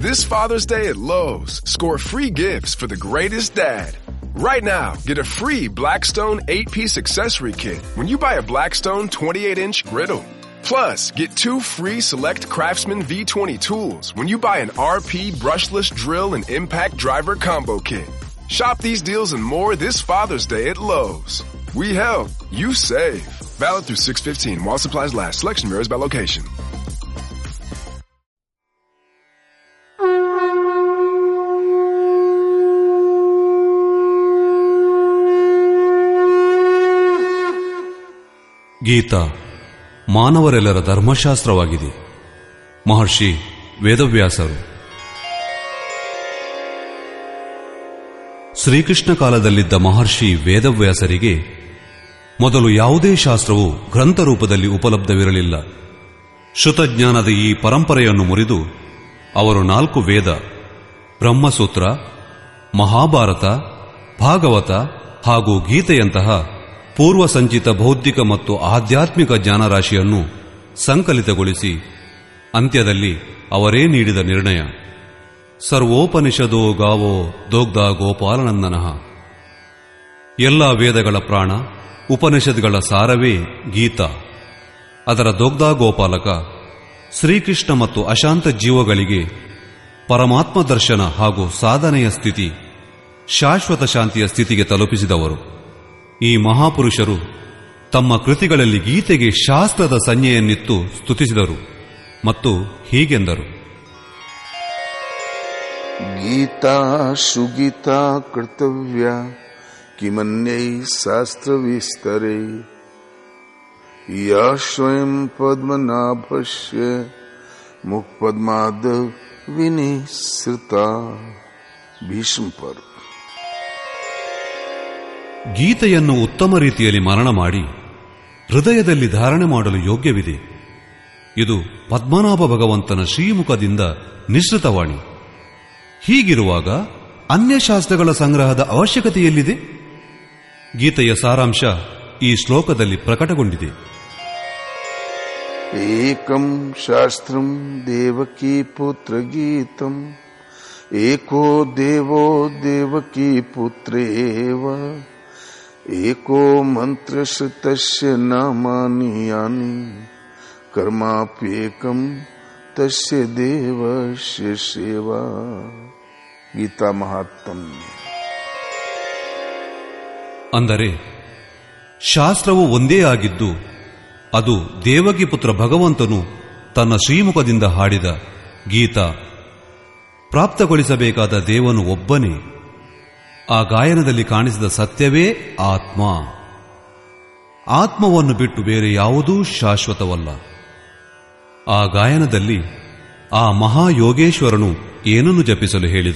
This Father's Day at Lowe's, score free gifts for the greatest dad. Right now, get a free Blackstone 8-piece accessory kit when you buy a Blackstone 28-inch griddle. Plus, get two free select Craftsman V20 tools when you buy an RP brushless drill and impact driver combo kit. Shop these deals and more this Father's Day at Lowe's. We help, you save. Valid through 615 while supplies last. Selection varies by location. Geetha ಮಾನವರೆಲ್ಲರ ಧರ್ಮಶಾಸ್ತ್ರವಾಗಿದೆ ಮಹರ್ಷಿ ವೇದವ್ಯಾಸರು ಶ್ರೀಕೃಷ್ಣ ಕಾಲದಲ್ಲಿದ್ದ ಮಹರ್ಷಿ ವೇದವ್ಯಾಸರಿಗೆ ಮೊದಲು ಯಾವುದೇ ಶಾಸ್ತ್ರವು ಗ್ರಂಥ ರೂಪದಲ್ಲಿ ಉಪಲಬ್ಧವಿರಲಿಲ್ಲ ಶ್ರುತಜ್ಞಾನದ ಈ ಪರಂಪರೆಯನ್ನು ಮುರಿದು ಅವರು ನಾಲ್ಕು ವೇದ ಬ್ರಹ್ಮಸೂತ್ರ ಮಹಾಭಾರತ ಭಾಗವತ ಹಾಗೂ ಗೀತೆಯಂತಹ ಪೂರ್ವ ಸಂಚಿತ ಬೌದ್ಧಿಕ ಮತ್ತು ಆಧ್ಯಾತ್ಮಿಕ ಜ್ಞಾನರಾಶಿಯನ್ನು ಸಂಕಲಿತಗೊಳಿಸಿ ಅಂತ್ಯದಲ್ಲಿ ಅವರೇ ನೀಡಿದ ನಿರ್ಣಯ ಸರ್ವೋಪನಿಷದೋ ಗಾವೋ ದೋಗ್ಧ ಗೋಪಾಲನಂದನಃ ಎಲ್ಲ ವೇದಗಳ ಪ್ರಾಣ ಉಪನಿಷದ್ಗಳ ಸಾರವೇ ಗೀತಾ ಅದರ ದೊಗ್ಧ ಗೋಪಾಲಕ ಶ್ರೀಕೃಷ್ಣ ಮತ್ತು ಅಶಾಂತ ಜೀವಗಳಿಗೆ ಪರಮಾತ್ಮ ದರ್ಶನ ಹಾಗೂ ಸಾಧನೆಯ ಸ್ಥಿತಿ ಶಾಶ್ವತ ಶಾಂತಿಯ ಸ್ಥಿತಿಗೆ ತಲುಪಿಸಿದವರು ಈ ಮಹಾಪುರುಷರು ತಮ್ಮ ಕೃತಿಗಳಲ್ಲಿ ಗೀತೆಗೆ ಶಾಸ್ತ್ರದ ಸಂಜ್ಞೆಯನ್ನಿತ್ತು ಸ್ತುತಿಸಿದರು ಮತ್ತು ಹೀಗೆಂದರು ಗೀತಾ ಸುಗೀತಾ ಕರ್ತವ್ಯ ಕಿಮನ್ಯೈ ಶಾಸ್ತ್ರವಿಸ್ತರೆ ಯಾ ಸ್ವಯಂ ಪದ್ಮನಾಭಸ್ಯ ಮುಖಪದ್ಮಾದ ವಿನಿಸೃತ ಭೀಷ್ಮ ಪರ್ ಗೀತೆಯನ್ನು ಉತ್ತಮ ರೀತಿಯಲ್ಲಿ ಮರಣ ಮಾಡಿ ಹೃದಯದಲ್ಲಿ ಧಾರಣೆ ಮಾಡಲು ಯೋಗ್ಯವಿದೆ ಇದು ಪದ್ಮನಾಭ ಭಗವಂತನ ಶ್ರೀಮುಖದಿಂದ ನಿಶ್ರಿತವಾಣಿ ಹೀಗಿರುವಾಗ ಅನ್ಯಶಾಸ್ತ್ರಗಳ ಸಂಗ್ರಹದ ಅವಶ್ಯಕತೆಯೆಲ್ಲಿದೆ ಗೀತೆಯ ಸಾರಾಂಶ ಈ ಶ್ಲೋಕದಲ್ಲಿ ಪ್ರಕಟಗೊಂಡಿದೆ ಏಕಂ ಶಾಸ್ತ್ರಂ ದೇವಕಿ ಪುತ್ರ ಗೀತಂ ಏಕೋ ದೇವೋ ದೇವಕಿ ಪುತ್ರೇವ ಏಕೋ ಮಂತ್ರಶ್ರುತಸ್ಯ ನಾಮಾನಿ ಯಾನಿ ಕರ್ಮಾಪ್ಯೇಕಂ ತಸ್ಯ ದೇವಸ್ಯ ಸೇವಾ ಗೀತಾ ಮಹಾತ್ಮ್ಯ ಅಂದರೆ ಶಾಸ್ತ್ರವು ಒಂದೇ ಆಗಿದ್ದು ಅದು ದೇವಕಿ ಪುತ್ರ ಭಗವಂತನು ತನ್ನ ಶ್ರೀಮುಖದಿಂದ ಹಾಡಿದ ಗೀತಾ ಪ್ರಾಪ್ತಗೊಳಿಸಬೇಕಾದ ದೇವನು ಒಬ್ಬನೇ ಆ ಗಾಯನದಲ್ಲಿ ಕಾಣಿಸಿದ ಸತ್ಯವೇ ಆತ್ಮ ಆತ್ಮವನ್ನು ಬಿಟ್ಟು ಬೇರೆ ಯಾವುದೂ ಶಾಶ್ವತವಲ್ಲ ಆ ಗಾಯನದಲ್ಲಿ ಆ ಮಹಾಯೋಗೇಶ್ವರನು ಏನನ್ನು ಜಪಿಸಲು ಹೇಳಿದ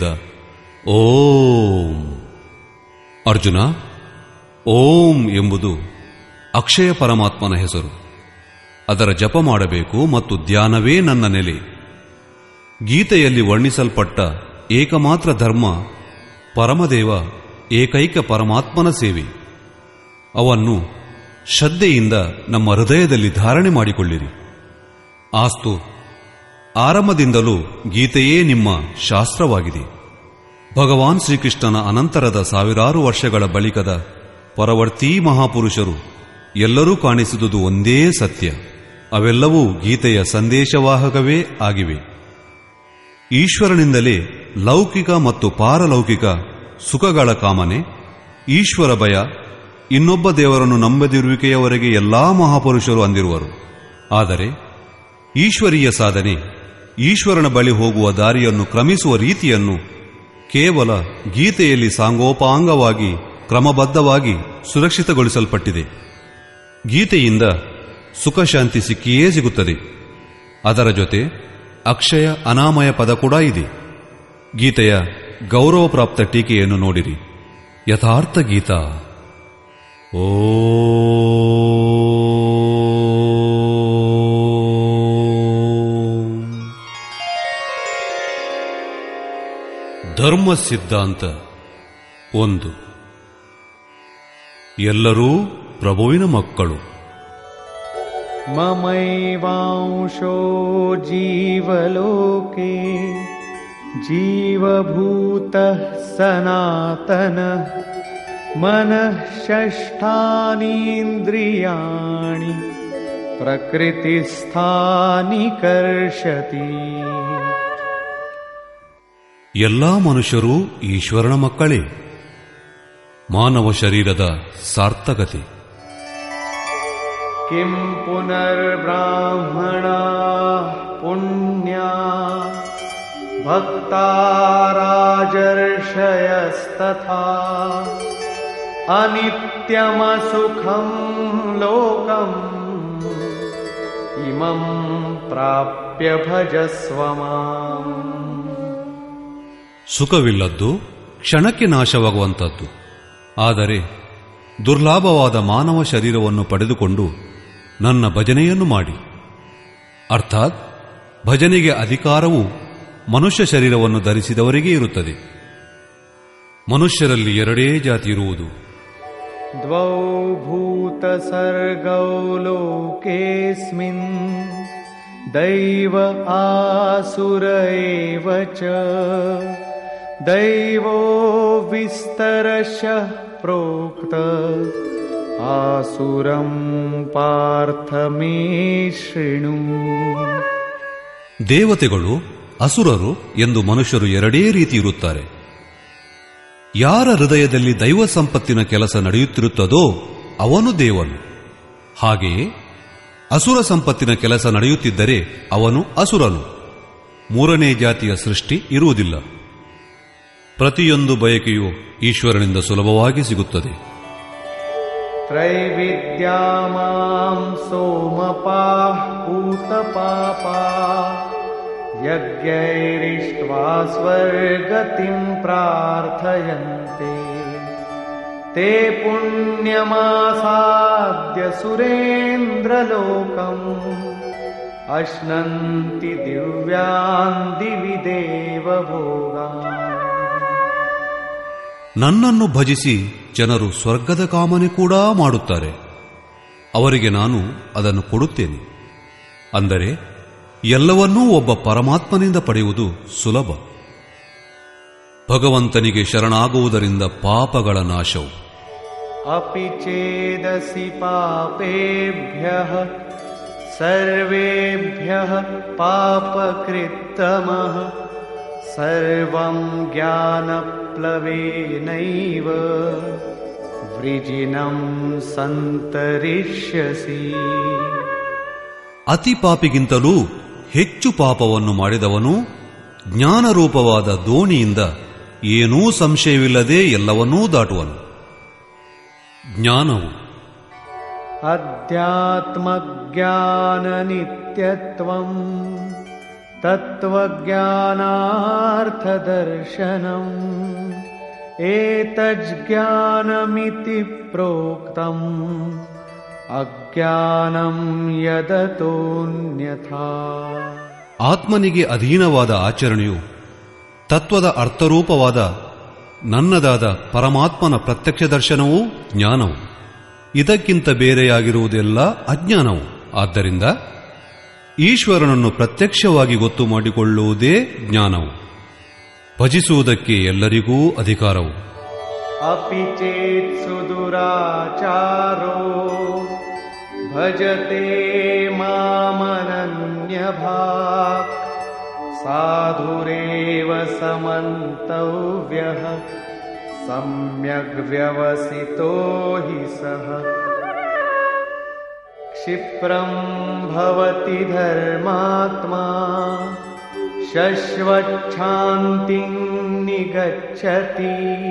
ಓಂ ಅರ್ಜುನ ಓಂ ಎಂಬುದು ಅಕ್ಷಯ ಪರಮಾತ್ಮನ ಹೆಸರು ಅದರ ಜಪ ಮಾಡಬೇಕು ಮತ್ತು ಧ್ಯಾನವೇ ನನ್ನ ನೆಲೆ ಗೀತೆಯಲ್ಲಿ ವರ್ಣಿಸಲ್ಪಟ್ಟ ಏಕಮಾತ್ರ ಧರ್ಮ ಪರಮದೇವ ಏಕೈಕ ಪರಮಾತ್ಮನ ಸೇವೆ ಅವನ್ನು ಶ್ರದ್ಧೆಯಿಂದ ನಮ್ಮ ಹೃದಯದಲ್ಲಿ ಧಾರಣೆ ಮಾಡಿಕೊಳ್ಳಿರಿ ಆಸ್ತು ಆರಂಭದಿಂದಲೂ ಗೀತೆಯೇ ನಿಮ್ಮ ಶಾಸ್ತ್ರವಾಗಿದೆ ಭಗವಾನ್ ಶ್ರೀಕೃಷ್ಣನ ಅನಂತರದ ಸಾವಿರಾರು ವರ್ಷಗಳ ಬಳಿಕದ ಪರವರ್ತೀ ಮಹಾಪುರುಷರು ಎಲ್ಲರೂ ಕಾಣಿಸಿದುದು ಒಂದೇ ಸತ್ಯ ಅವೆಲ್ಲವೂ ಗೀತೆಯ ಸಂದೇಶವಾಹಕವೇ ಆಗಿವೆ ಈಶ್ವರನಿಂದಲೇ ಲೌಕಿಕ ಮತ್ತು ಪಾರಲೌಕಿಕ ಸುಖಗಳ ಕಾಮನೆ ಈಶ್ವರ ಭಯ ಇನ್ನೊಬ್ಬ ದೇವರನ್ನು ನಂಬದಿರುವಿಕೆಯವರೆಗೆ ಎಲ್ಲಾ ಮಹಾಪುರುಷರು ಅಂದಿರುವರು ಆದರೆ ಈಶ್ವರೀಯ ಸಾಧನೆ ಈಶ್ವರನ ಬಳಿ ಹೋಗುವ ದಾರಿಯನ್ನು ಕ್ರಮಿಸುವ ರೀತಿಯನ್ನು ಕೇವಲ ಗೀತೆಯಲ್ಲಿ ಸಾಂಗೋಪಾಂಗವಾಗಿ ಕ್ರಮಬದ್ಧವಾಗಿ ಸುರಕ್ಷಿತಗೊಳಿಸಲ್ಪಟ್ಟಿದೆ ಗೀತೆಯಿಂದ ಸುಖ ಶಾಂತಿ ಸಿಕ್ಕಿಯೇ ಸಿಗುತ್ತದೆ ಅದರ ಜೊತೆ ಅಕ್ಷಯ ಅನಾಮಯ ಪದ ಕೂಡ ಇದೆ ಗೀತೆಯ ಗೌರವಪ್ರಾಪ್ತ ಟೀಕೆಯನ್ನು ನೋಡಿರಿ ಯಥಾರ್ಥ ಗೀತಾ ಓ ಧರ್ಮ ಸಿದ್ಧಾಂತ ಒಂದು ಎಲ್ಲರೂ ಪ್ರಭುವಿನ ಮಕ್ಕಳು ममैवांशो जीवलोके जीवभूतः सनातनः मनः षष्ठानीन्द्रियाणि प्रकृतिस्थानि कर्षति ಎಲ್ಲಾ ಮನುಷ್ಯರೂ ಈಶ್ವರನ ಮಕ್ಕಳೇ ಮಾನವ ಶರೀರದ ಸಾರ್ಥಕತೆ किं पुनर्ब्राह्मणा पुण्या भक्ता राजर्षयस्तथा अनित्यमसुखं लोकम् इमं प्राप्य भजस्व माम् ಸುಖವಿಲ್ಲದ್ದು ಕ್ಷಣಕ್ಕೆ ನಾಶವಾಗುವಂತದ್ದು ಆದರೆ ದುರ್ಲಾಭವಾದ ಮಾನವ ಶರೀರವನ್ನು ಪಡೆದುಕೊಂಡು ನನ್ನ ಭಜನೆಯನ್ನು ಮಾಡಿ ಅರ್ಥಾತ್ ಭಜನೆಗೆ ಅಧಿಕಾರವು ಮನುಷ್ಯ ಶರೀರವನ್ನು ಧರಿಸಿದವರಿಗೆ ಇರುತ್ತದೆ ಮನುಷ್ಯರಲ್ಲಿ ಎರಡೇ ಜಾತಿ ಇರುವುದು द्वौ भूतसर्गौ लोकेऽस्मिन् दैव आसुर एव च दैवो विस्तरशः प्रोक्त आसुरं पार्थ मे शृणु ದೇವತೆಗಳು ಅಸುರರು ಎಂದು ಮನುಷ್ಯರು ಎರಡೇ ರೀತಿ ಇರುತ್ತಾರೆ ಯಾರ ಹೃದಯದಲ್ಲಿ ದೈವ ಸಂಪತ್ತಿನ ಕೆಲಸ ನಡೆಯುತ್ತಿರುತ್ತದೋ ಅವನು ದೇವನು ಹಾಗೆಯೇ ಅಸುರ ಸಂಪತ್ತಿನ ಕೆಲಸ ನಡೆಯುತ್ತಿದ್ದರೆ ಅವನು ಅಸುರನು ಮೂರನೇ ಜಾತಿಯ ಸೃಷ್ಟಿ ಇರುವುದಿಲ್ಲ ಪ್ರತಿಯೊಂದು ಬಯಕೆಯು ಈಶ್ವರನಿಂದ ಸುಲಭವಾಗಿ ಸಿಗುತ್ತದೆ त्रैविद्या मां सोमपाः पूतपापा यज्ञैरिष्ट्वा स्वर्गतिं प्रार्थयन्ते ते पुण्यमासाद्य सुरेन्द्रलोकम् अश्नन्ति दिव्यान् दिवि देवभोगान् ನನ್ನನ್ನು ಭಜಿಸಿ ಜನರು ಸ್ವರ್ಗದ ಕಾಮನೆ ಕೂಡ ಮಾಡುತ್ತಾರೆ ಅವರಿಗೆ ನಾನು ಅದನ್ನು ಕೊಡುತ್ತೇನೆ ಅಂದರೆ ಎಲ್ಲವನ್ನೂ ಒಬ್ಬ ಪರಮಾತ್ಮನಿಂದ ಪಡೆಯುವುದು ಸುಲಭ ಭಗವಂತನಿಗೆ ಶರಣಾಗುವುದರಿಂದ ಪಾಪಗಳ ನಾಶವು अपि चेदसि पापेभ्यः सर्वेभ्यः पापकृत्तमः सर्वं ज्ञानप्लवेनैव वृजिनं सन्तरिष्यसि ಅತಿ ಪಾಪಿಗಿಂತಲೂ ಹೆಚ್ಚು ಪಾಪವನ್ನು ಮಾಡಿದವನು ಜ್ಞಾನರೂಪವಾದ ದೋಣಿಯಿಂದ ಏನೂ ಸಂಶಯವಿಲ್ಲದೆ ಎಲ್ಲವನ್ನೂ ದಾಟುವನು ಜ್ಞಾನವು अध्यात्मज्ञाननित्यत्वम् तत्त्वज्ञानार्थदर्शनम् एतज्ज्ञानमिति प्रोक्तम् अज्ञानं यदतोऽन्यथा ಆತ್ಮನಿಗೆ ಅಧೀನವಾದ ಆಚರಣೆಯು ತತ್ವದ ಅರ್ಥರೂಪವಾದ ನನ್ನದಾದ ಪರಮಾತ್ಮನ ಪ್ರತ್ಯಕ್ಷ ದರ್ಶನವೂ ಜ್ಞಾನವು ಇದಕ್ಕಿಂತ ಬೇರೆಯಾಗಿರುವುದೆಲ್ಲ ಅಜ್ಞಾನವು ಆದ್ದರಿಂದ ಈಶ್ವರನನ್ನು ಪ್ರತ್ಯಕ್ಷವಾಗಿ ಗೊತ್ತು ಮಾಡಿಕೊಳ್ಳುವುದೇ ಜ್ಞಾನವು ಭಜಿಸುವುದಕ್ಕೆ ಎಲ್ಲರಿಗೂ ಅಧಿಕಾರವು अपि चेत् सुदुराचारो भजते मामनन्यभाक् साधुरेव समन्तव्यः सम्यग्व्यवसितो हि सः क्षिप्रं भवति धर्मात्मा शश्वच्छान्तिं निगच्छति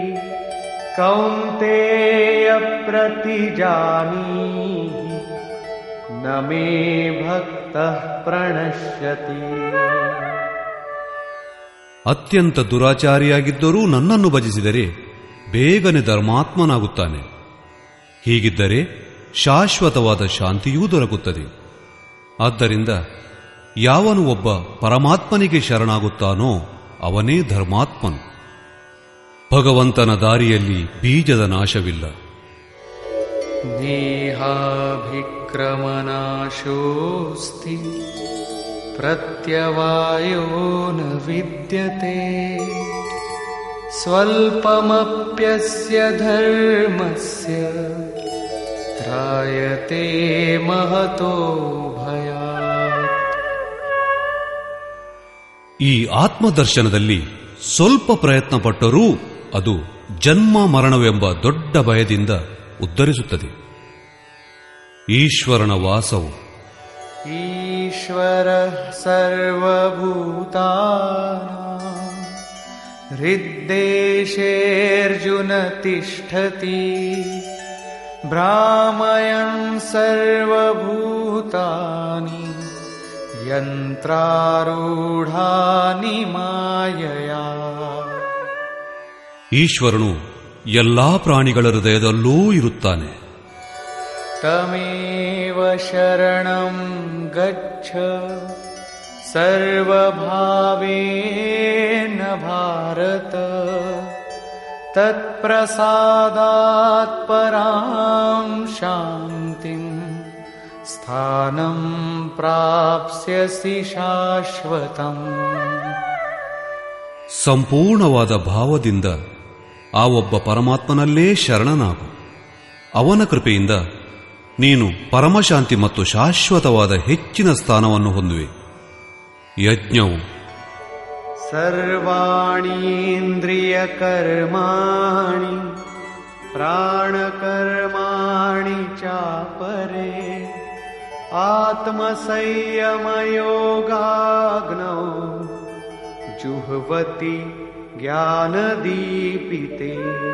कौन्तेय प्रतिजानीहि न मे भक्तः प्रणश्यति ಅತ್ಯಂತ ದುರಾಚಾರಿಯಾಗಿದ್ದರೂ ನನ್ನನ್ನು ಭಜಿಸಿದರೆ ಬೇಗನೆ ಧರ್ಮಾತ್ಮನಾಗುತ್ತಾನೆ ಹೀಗಿದ್ದರೆ ಶಾಶ್ವತವಾದ ಶಾಂತಿಯೂ ದೊರಕುತ್ತದೆ ಆದ್ದರಿಂದ ಯಾವನು ಒಬ್ಬ ಪರಮಾತ್ಮನಿಗೆ ಶರಣಾಗುತ್ತಾನೋ ಅವನೇ ಧರ್ಮಾತ್ಮನು ಭಗವಂತನ ದಾರಿಯಲ್ಲಿ ಬೀಜದ ನಾಶವಿಲ್ಲ नेहाभिक्रमनाशोऽस्ति प्रत्यवायो न विद्यते स्वल्पमप्यस्य धर्मस्य त्रायते महतो भयात् ಈ ಆತ್ಮದರ್ಶನದಲ್ಲಿ ಸ್ವಲ್ಪ ಪ್ರಯತ್ನ ಪಟ್ಟರೂ ಅದು ಜನ್ಮ ಮರಣವೆಂಬ ದೊಡ್ಡ ಭಯದಿಂದ ಉದ್ಧರಿಸುತ್ತದೆ ಈಶ್ವರನ ವಾಸವು ईश्वरः सर्वभूतानां हृद्देशेऽर्जुन तिष्ठति भ्रामयन् सर्वभूतानि यन्त्रारूढानि मायया ಈಶ್ವರನು ಎಲ್ಲಾ ಪ್ರಾಣಿಗಳ ಹೃದಯದಲ್ಲೂ ಇರುತ್ತಾನೆ तमेव शरणं गच्छ सर्वभावेन भारत तत्प्रसादात् परां शान्तिं स्थानं प्राप्स्यसि शाश्वतम् ಸಂಪೂರ್ಣವಾದ ಭಾವದಿಂದ ಆ ಒಬ್ಬ ಪರಮಾತ್ಮನಲ್ಲೇ ಶರಣನಾಗು ಅವನ ಕೃಪೆಯಿಂದ ನೀನು ಪರಮಶಾಂತಿ ಮತ್ತು ಶಾಶ್ವತವಾದ ಹೆಚ್ಚಿನ ಸ್ಥಾನವನ್ನು ಹೊಂದುವೆ ಯಜ್ಞವು सर्वाणीन्द्रियकर्माणि प्राणकर्माणि चापरे आत्मसंयमयोगाग्नौ जुह्वति ज्ञानदीपिते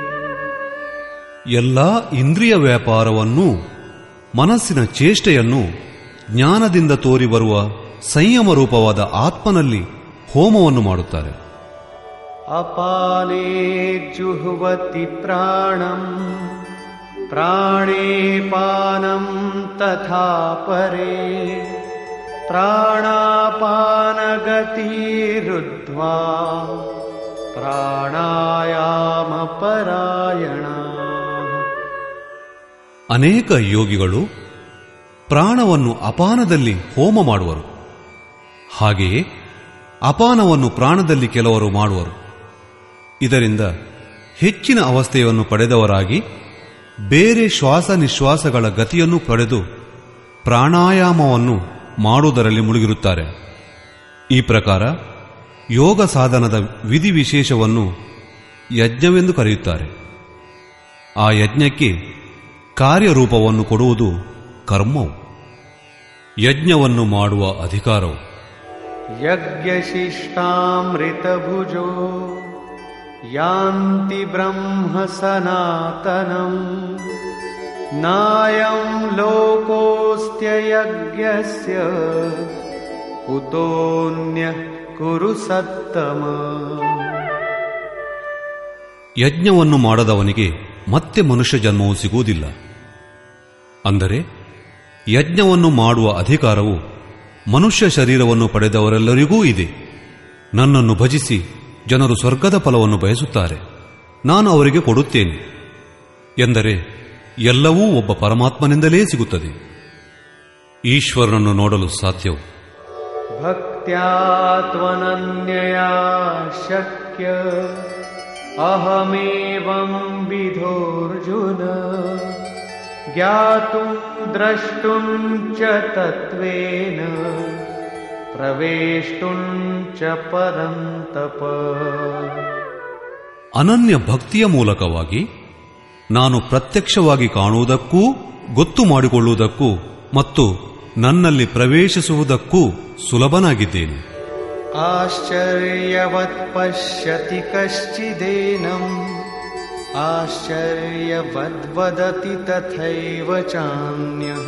ಎಲ್ಲಾ ಇಂದ್ರಿಯ ವ್ಯಾಪಾರವನ್ನು ಮನಸ್ಸಿನ ಚೇಷ್ಟೆಯನ್ನು ಜ್ಞಾನದಿಂದ ತೋರಿ ಬರುವ ಸಂಯಮ ರೂಪವಾದ ಆತ್ಮನಲ್ಲಿ ಹೋಮವನ್ನು ಮಾಡುತ್ತಾರೆ अपाने जुह्वति प्राणम् प्राणे पानं तथा परे प्राणापानगतिरुद्ध्वा प्राणायामपरायणा ಅನೇಕ ಯೋಗಿಗಳು ಪ್ರಾಣವನ್ನು ಅಪಾನದಲ್ಲಿ ಹೋಮ ಮಾಡುವರು ಹಾಗೆಯೇ ಅಪಾನವನ್ನು ಪ್ರಾಣದಲ್ಲಿ ಕೆಲವರು ಮಾಡುವರು ಇದರಿಂದ ಹೆಚ್ಚಿನ ಅವಸ್ಥೆಯನ್ನು ಪಡೆದವರಾಗಿ ಬೇರೆ ಶ್ವಾಸ ನಿಶ್ವಾಸಗಳ ಗತಿಯನ್ನು ಪಡೆದು ಪ್ರಾಣಾಯಾಮವನ್ನು ಮಾಡುವುದರಲ್ಲಿ ಮುಳುಗಿರುತ್ತಾರೆ ಈ ಪ್ರಕಾರ ಯೋಗ ಸಾಧನದ ವಿಧಿವಿಶೇಷವನ್ನು ಯಜ್ಞವೆಂದು ಕರೆಯುತ್ತಾರೆ ಆ ಯಜ್ಞಕ್ಕೆ ಕಾರ್ಯರೂಪವನ್ನು ಕೊಡುವುದು ಕರ್ಮವು ಯಜ್ಞವನ್ನು ಮಾಡುವ ಅಧಿಕಾರವು यज्ञशिष्टामृतभुजो यान्ति ब्रह्म सनातनम् नायं लोकोऽस्त्ययज्ञस्य कुतोऽन्यः कुरु सत्तम ಯಜ್ಞವನ್ನು ಮಾಡದವನಿಗೆ ಮತ್ತೆ ಮನುಷ್ಯ ಜನ್ಮವು ಸಿಗುವುದಿಲ್ಲ ಅಂದರೆ ಯಜ್ಞವನ್ನು ಮಾಡುವ ಅಧಿಕಾರವು ಮನುಷ್ಯ ಶರೀರವನ್ನು ಪಡೆದವರೆಲ್ಲರಿಗೂ ಇದೆ ನನ್ನನ್ನು ಭಜಿಸಿ ಜನರು ಸ್ವರ್ಗದ ಫಲವನ್ನು ಬಯಸುತ್ತಾರೆ ನಾನು ಅವರಿಗೆ ಕೊಡುತ್ತೇನೆ ಎಂದರೆ ಎಲ್ಲವೂ ಒಬ್ಬ ಪರಮಾತ್ಮನಿಂದಲೇ ಸಿಗುತ್ತದೆ ಈಶ್ವರನನ್ನು ನೋಡಲು ಸಾಧ್ಯವು भक्त्या त्वनन्यया शक्य अहमेवं विधोऽर्जुन ज्ञातुं द्रष्टुं च तत्त्वेन प्रवेष्टुं च परन्तप ಅನನ್ಯ ಭಕ್ತಿಯ ಮೂಲಕವಾಗಿ ನಾನು ಪ್ರತ್ಯಕ್ಷವಾಗಿ ಕಾಣುವುದಕ್ಕೂ ಗೊತ್ತು ಮಾಡಿಕೊಳ್ಳುವುದಕ್ಕೂ ಮತ್ತು ನನ್ನಲ್ಲಿ ಪ್ರವೇಶಿಸುವುದಕ್ಕೂ ಸುಲಭನಾಗಿದ್ದೇನೆ आश्चर्यवत् पश्यति कश्चिदेनम् आश्चर्यवद्वदति तथैव चान्यः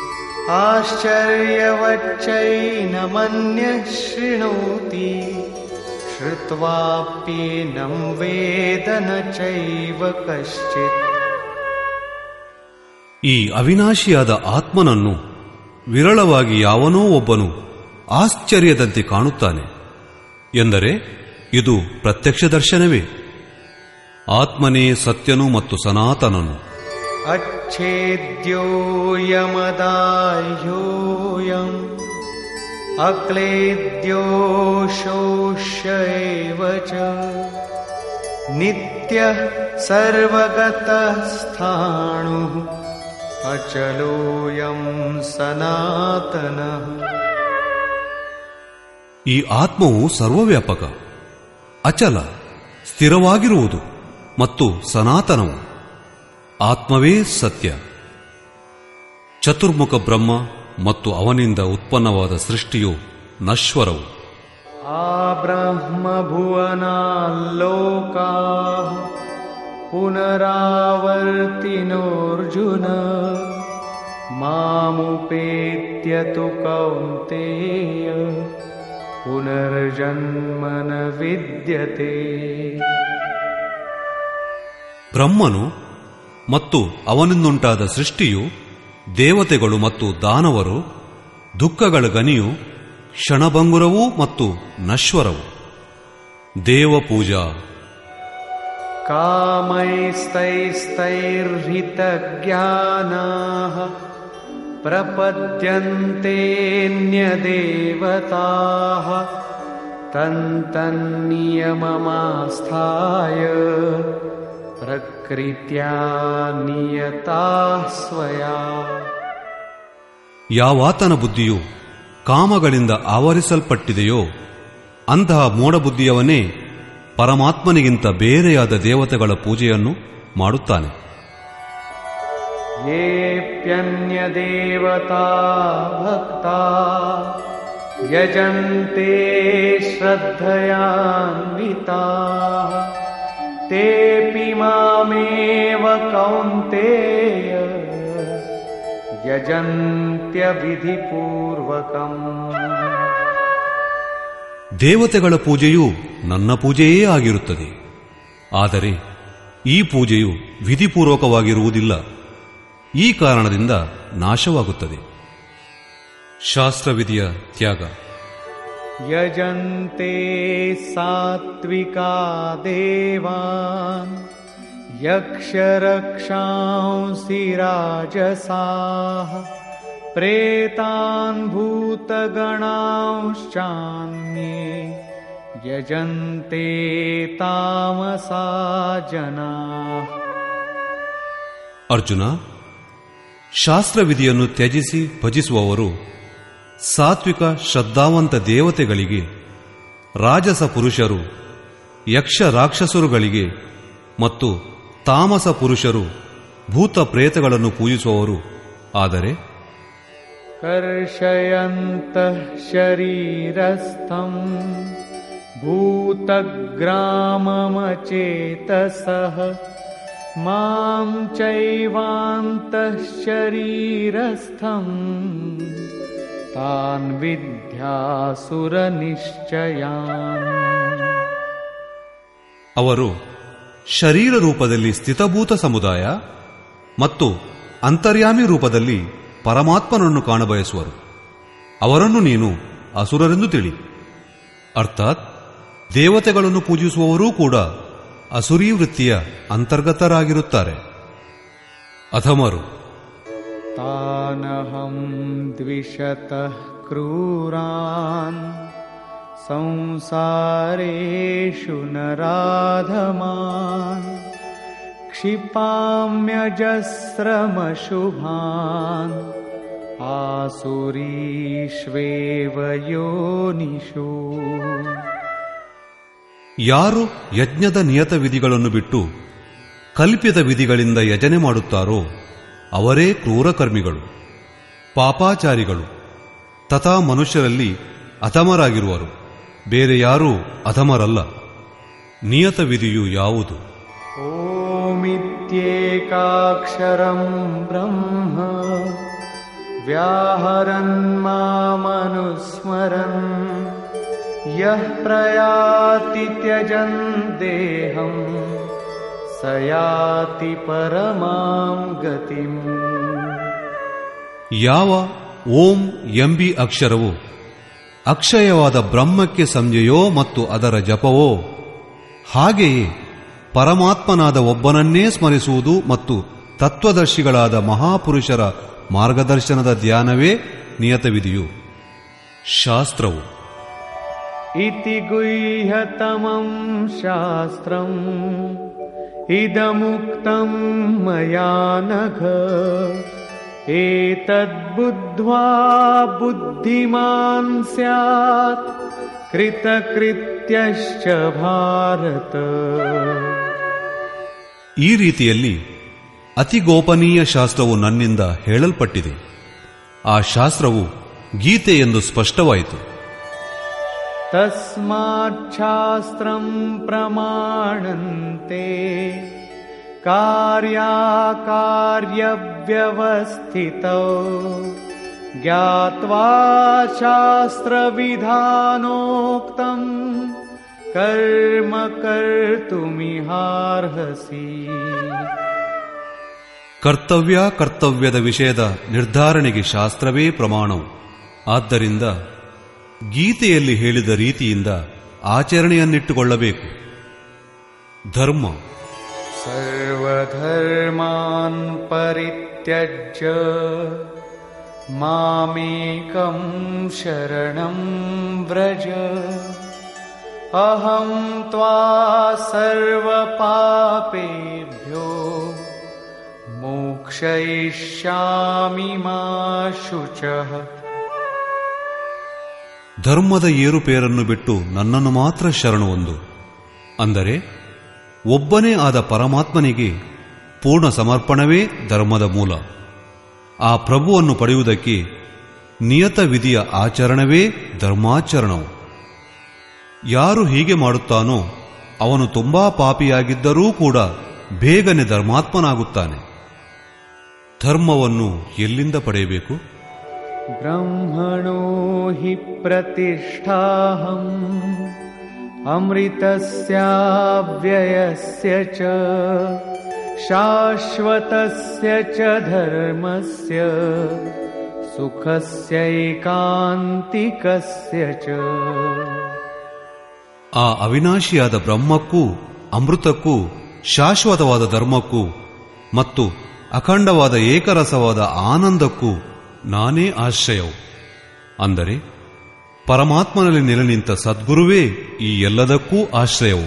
आश्चर्यवच्चैनमन्यः शृणोति श्रुत्वाप्येनं वेद न चैव कश्चित् ಈ ಅವಿನಾಶಿಯಾದ ಆತ್ಮನನ್ನು ವಿರಳವಾಗಿ ಯಾವನೋ ಒಬ್ಬನು ಆಶ್ಚರ್ಯದಂತೆ ಕಾಣುತ್ತಾನೆ ಎಂದರೆ ಇದು ಪ್ರತ್ಯಕ್ಷ ದರ್ಶನವೇ ಆತ್ಮನೇ ಸತ್ಯನು ಮತ್ತು ಸನಾತನನು अच्छेद्योऽयमदाह्योऽयम् अक्लेद्यो शोष्य एव च नित्यः सर्वगतः स्थाणुः अचलोऽयं सनातनः ಈ ಆತ್ಮವು ಸರ್ವವ್ಯಾಪಕ ಅಚಲ ಸ್ಥಿರವಾಗಿರುವುದು ಮತ್ತು ಸನಾತನವು ಆತ್ಮವೇ ಸತ್ಯ ಚತುರ್ಮುಖ ಬ್ರಹ್ಮ ಮತ್ತು ಅವನಿಂದ ಉತ್ಪನ್ನವಾದ ಸೃಷ್ಟಿಯು ನಶ್ವರವು आब्रह्मभुवनाल्लोकाः पुनरावर्तिनोऽर्जुन मामुपेत्य तु कौन्तेय पुनर्जन्म न विद्यते ಬ್ರಹ್ಮನು ಮತ್ತು ಅವನಿಂದುಂಟಾದ ಸೃಷ್ಟಿಯು ದೇವತೆಗಳು ಮತ್ತು ದಾನವರು ದುಃಖಗಳ ಗನಿಯು ಕ್ಷಣಭಂಗುರವೂ ಮತ್ತು ನಶ್ವರವು ದೇವಪೂಜಾ कामैस्तैस्तैर्हितज्ञानाः प्रपद्यन्तेऽन्यदेवताः तन्तन्नियममास्थाय प्रकृत्या नियताः स्वया ಯಾವಾತನ ಬುದ್ಧಿಯು ಕಾಮಗಳಿಂದ ಆವರಿಸಲ್ಪಟ್ಟಿದೆಯೋ ಅಂತಹ ಮೂಢಬುದ್ಧಿಯವನೇ ಪರಮಾತ್ಮನಿಗಿಂತ ಬೇರೆಯಾದ ದೇವತೆಗಳ ಪೂಜೆಯನ್ನು ಮಾಡುತ್ತಾನೆ येऽप्यन्यदेवता भक्ता यजन्ते श्रद्धयान्विताः तेऽपि मामेव कौन्तेय यजन्त्यविधिपूर्वकम् ದೇವತೆಗಳ ಪೂಜೆಯು ನನ್ನ ಪೂಜೆಯೇ ಆಗಿರುತ್ತದೆ ಆದರೆ ಈ ಪೂಜೆಯು ವಿಧಿಪೂರ್ವಕವಾಗಿರುವುದಿಲ್ಲ ಈ ಕಾರಣದಿಂದ ನಾಶವಾಗುತ್ತದೆ ಶಾಸ್ತ್ರವಿಧಿಯ ತ್ಯಾಗ यजन्ते सात्विका देवान् यक्षरक्षांसि राजसाः प्रेतान् भूतगणांश्चान्ये यजन्ते तामसा जनाः ಅರ್ಜುನ ಶಾಸ್ತ್ರವಿಧಿಯನ್ನು ತ್ಯಜಿಸಿ ಭಜಿಸುವವರು ಸಾತ್ವಿಕ ಶ್ರದ್ಧಾವಂತ ದೇವತೆಗಳಿಗೆ ರಾಜಸ ಪುರುಷರು ಯಕ್ಷ ರಾಕ್ಷಸರುಗಳಿಗೆ ಮತ್ತು ತಾಮಸ ಪುರುಷರು ಭೂತ ಪ್ರೇತಗಳನ್ನು ಪೂಜಿಸುವವರು ಆದರೆ कर्षयन्तः शरीरस्थम् भूतग्राममचेतसः मां चैवान्तः शरीरस्थम् तान् विद्यासुरनिश्चयान् ಅವರು ಶರೀರ ರೂಪದಲ್ಲಿ ಸ್ಥಿತಭೂತ ಸಮುದಾಯ ಮತ್ತು ಅಂತರ್ಯಾಮಿ ರೂಪದಲ್ಲಿ ಪರಮಾತ್ಮನನ್ನು ಕಾಣಬಯಸುವರು ಅವರನ್ನು ನೀನು ಅಸುರರೆಂದು ತಿಳಿ ಅರ್ಥಾತ್ ದೇವತೆಗಳನ್ನು ಪೂಜಿಸುವವರೂ ಕೂಡ ಅಸುರೀ ವೃತ್ತಿಯ ಅಂತರ್ಗತರಾಗಿರುತ್ತಾರೆ ಅಧಮರು तानहं द्विषतः क्रूरान् संसारेषु नराधमान् क्षिपाम्यजस्रमशुभान् आसुरीष्वेव योनिषु ಯಾರು ಯಜ್ಞದ ನಿಯತ ವಿಧಿಗಳನ್ನು ಬಿಟ್ಟು ಕಲ್ಪಿತ ವಿಧಿಗಳಿಂದ ಯಜನೆ ಮಾಡುತ್ತಾರೋ ಅವರೇ ಕ್ರೂರಕರ್ಮಿಗಳು ಪಾಪಾಚಾರಿಗಳು ತಥಾ ಮನುಷ್ಯರಲ್ಲಿ ಅಧಮರಾಗಿರುವರು ಬೇರೆ ಯಾರೂ ಅಧಮರಲ್ಲ ನಿಯತ ವಿಧಿಯು ಯಾವುದು ओमित्येकाक्षरं ब्रह्म व्याहरन् मामनुस्मरन् यः प्रयाति त्यजन् देहम् स याति परमां गतिम् ಯಾವ ಓಂ ಎಂಬಿ ಅಕ್ಷರವು ಅಕ್ಷಯವಾದ ಬ್ರಹ್ಮಕ್ಕೆ ಸಂಜೆಯೋ ಮತ್ತು ಅದರ ಜಪವೋ ಹಾಗೆಯೇ ಪರಮಾತ್ಮನಾದ ಒಬ್ಬನನ್ನೇ ಸ್ಮರಿಸುವುದು ಮತ್ತು ತತ್ವದರ್ಶಿಗಳಾದ ಮಹಾಪುರುಷರ ಮಾರ್ಗದರ್ಶನದ ಧ್ಯಾನವೇ ನಿಯತ ವಿಧಿಯು ಶಾಸ್ತ್ರವು इति गुह्यतमं शास्त्रम् इदमुक्तं मया नघ एतद्बुद्ध्वा बुद्धिमान् स्यात् कृतकृत्यश्च भारत ಈ ರೀತಿಯಲ್ಲಿ ಅತಿ ಗೋಪನೀಯ ಶಾಸ್ತ್ರವು ನನ್ನಿಂದ ಹೇಳಲ್ಪಟ್ಟಿದೆ ಆ ಶಾಸ್ತ್ರವು ಗೀತೆ ಎಂದು ಸ್ಪಷ್ಟವಾಯಿತು तस्माच्छास्त्रं प्रमाणन्ते कार्याकार्यव्यवस्थितौ ज्ञात्वा शास्त्रविधानोक्तम् कर्म कर्तुमिहार्हसि ಕರ್ತವ್ಯ ಕರ್ತವ್ಯದ ವಿಷಯದ ನಿರ್ಧಾರಣೆಗೆ ಶಾಸ್ತ್ರವೇ ಪ್ರಮಾಣವು ಆದ್ದರಿಂದ ಗೀತೆಯಲ್ಲಿ ಹೇಳಿದ ರೀತಿಯಿಂದ ಆಚರಣೆಯನ್ನಿಟ್ಟುಕೊಳ್ಳಬೇಕು ಧರ್ಮ सर्वधर्मान् परित्यज्य मामेकं शरणं व्रज अहं त्वा सर्वपापेभ्यो मोक्षयिष्यामि मा शुचः ಧರ್ಮದ ಏರುಪೇರನ್ನು ಬಿಟ್ಟು ನನ್ನನ್ನು ಮಾತ್ರ ಶರಣು ಒಂದು ಅಂದರೆ ಒಬ್ಬನೇ ಆದ ಪರಮಾತ್ಮನಿಗೆ ಪೂರ್ಣ ಸಮರ್ಪಣವೇ ಧರ್ಮದ ಮೂಲ ಆ ಪ್ರಭುವನ್ನು ಪಡೆಯುವುದಕ್ಕೆ ನಿಯತ ವಿಧಿಯ ಆಚರಣವೇ ಧರ್ಮಾಚರಣವು ಯಾರು ಹೀಗೆ ಮಾಡುತ್ತಾನೋ ಅವನು ತುಂಬಾ ಪಾಪಿಯಾಗಿದ್ದರೂ ಕೂಡ ಬೇಗನೆ ಧರ್ಮಾತ್ಮನಾಗುತ್ತಾನೆ ಧರ್ಮವನ್ನು ಎಲ್ಲಿಂದ ಪಡೆಯಬೇಕು ब्रह्मणो हि प्रतिष्ठाहम् अमृतस्याव्ययस्य च शाश्वतस्य च धर्मस्य सुखस्यैकान्तिकस्य च ಆ ಅವಿನಾಶಿಯಾದ ಬ್ರಹ್ಮಕ್ಕೂ ಅಮೃತಕ್ಕೂ ಶಾಶ್ವತವಾದ ಧರ್ಮಕ್ಕೂ ಮತ್ತು ಅಖಂಡವಾದ ಏಕರಸವಾದ ಆನಂದಕ್ಕೂ ನಾನೇ ಆಶ್ರಯವು ಅಂದರೆ ಪರಮಾತ್ಮನಲ್ಲಿ ನೆಲೆ ನಿಂತ ಸದ್ಗುರುವೇ ಈ ಎಲ್ಲದಕ್ಕೂ ಆಶ್ರಯವು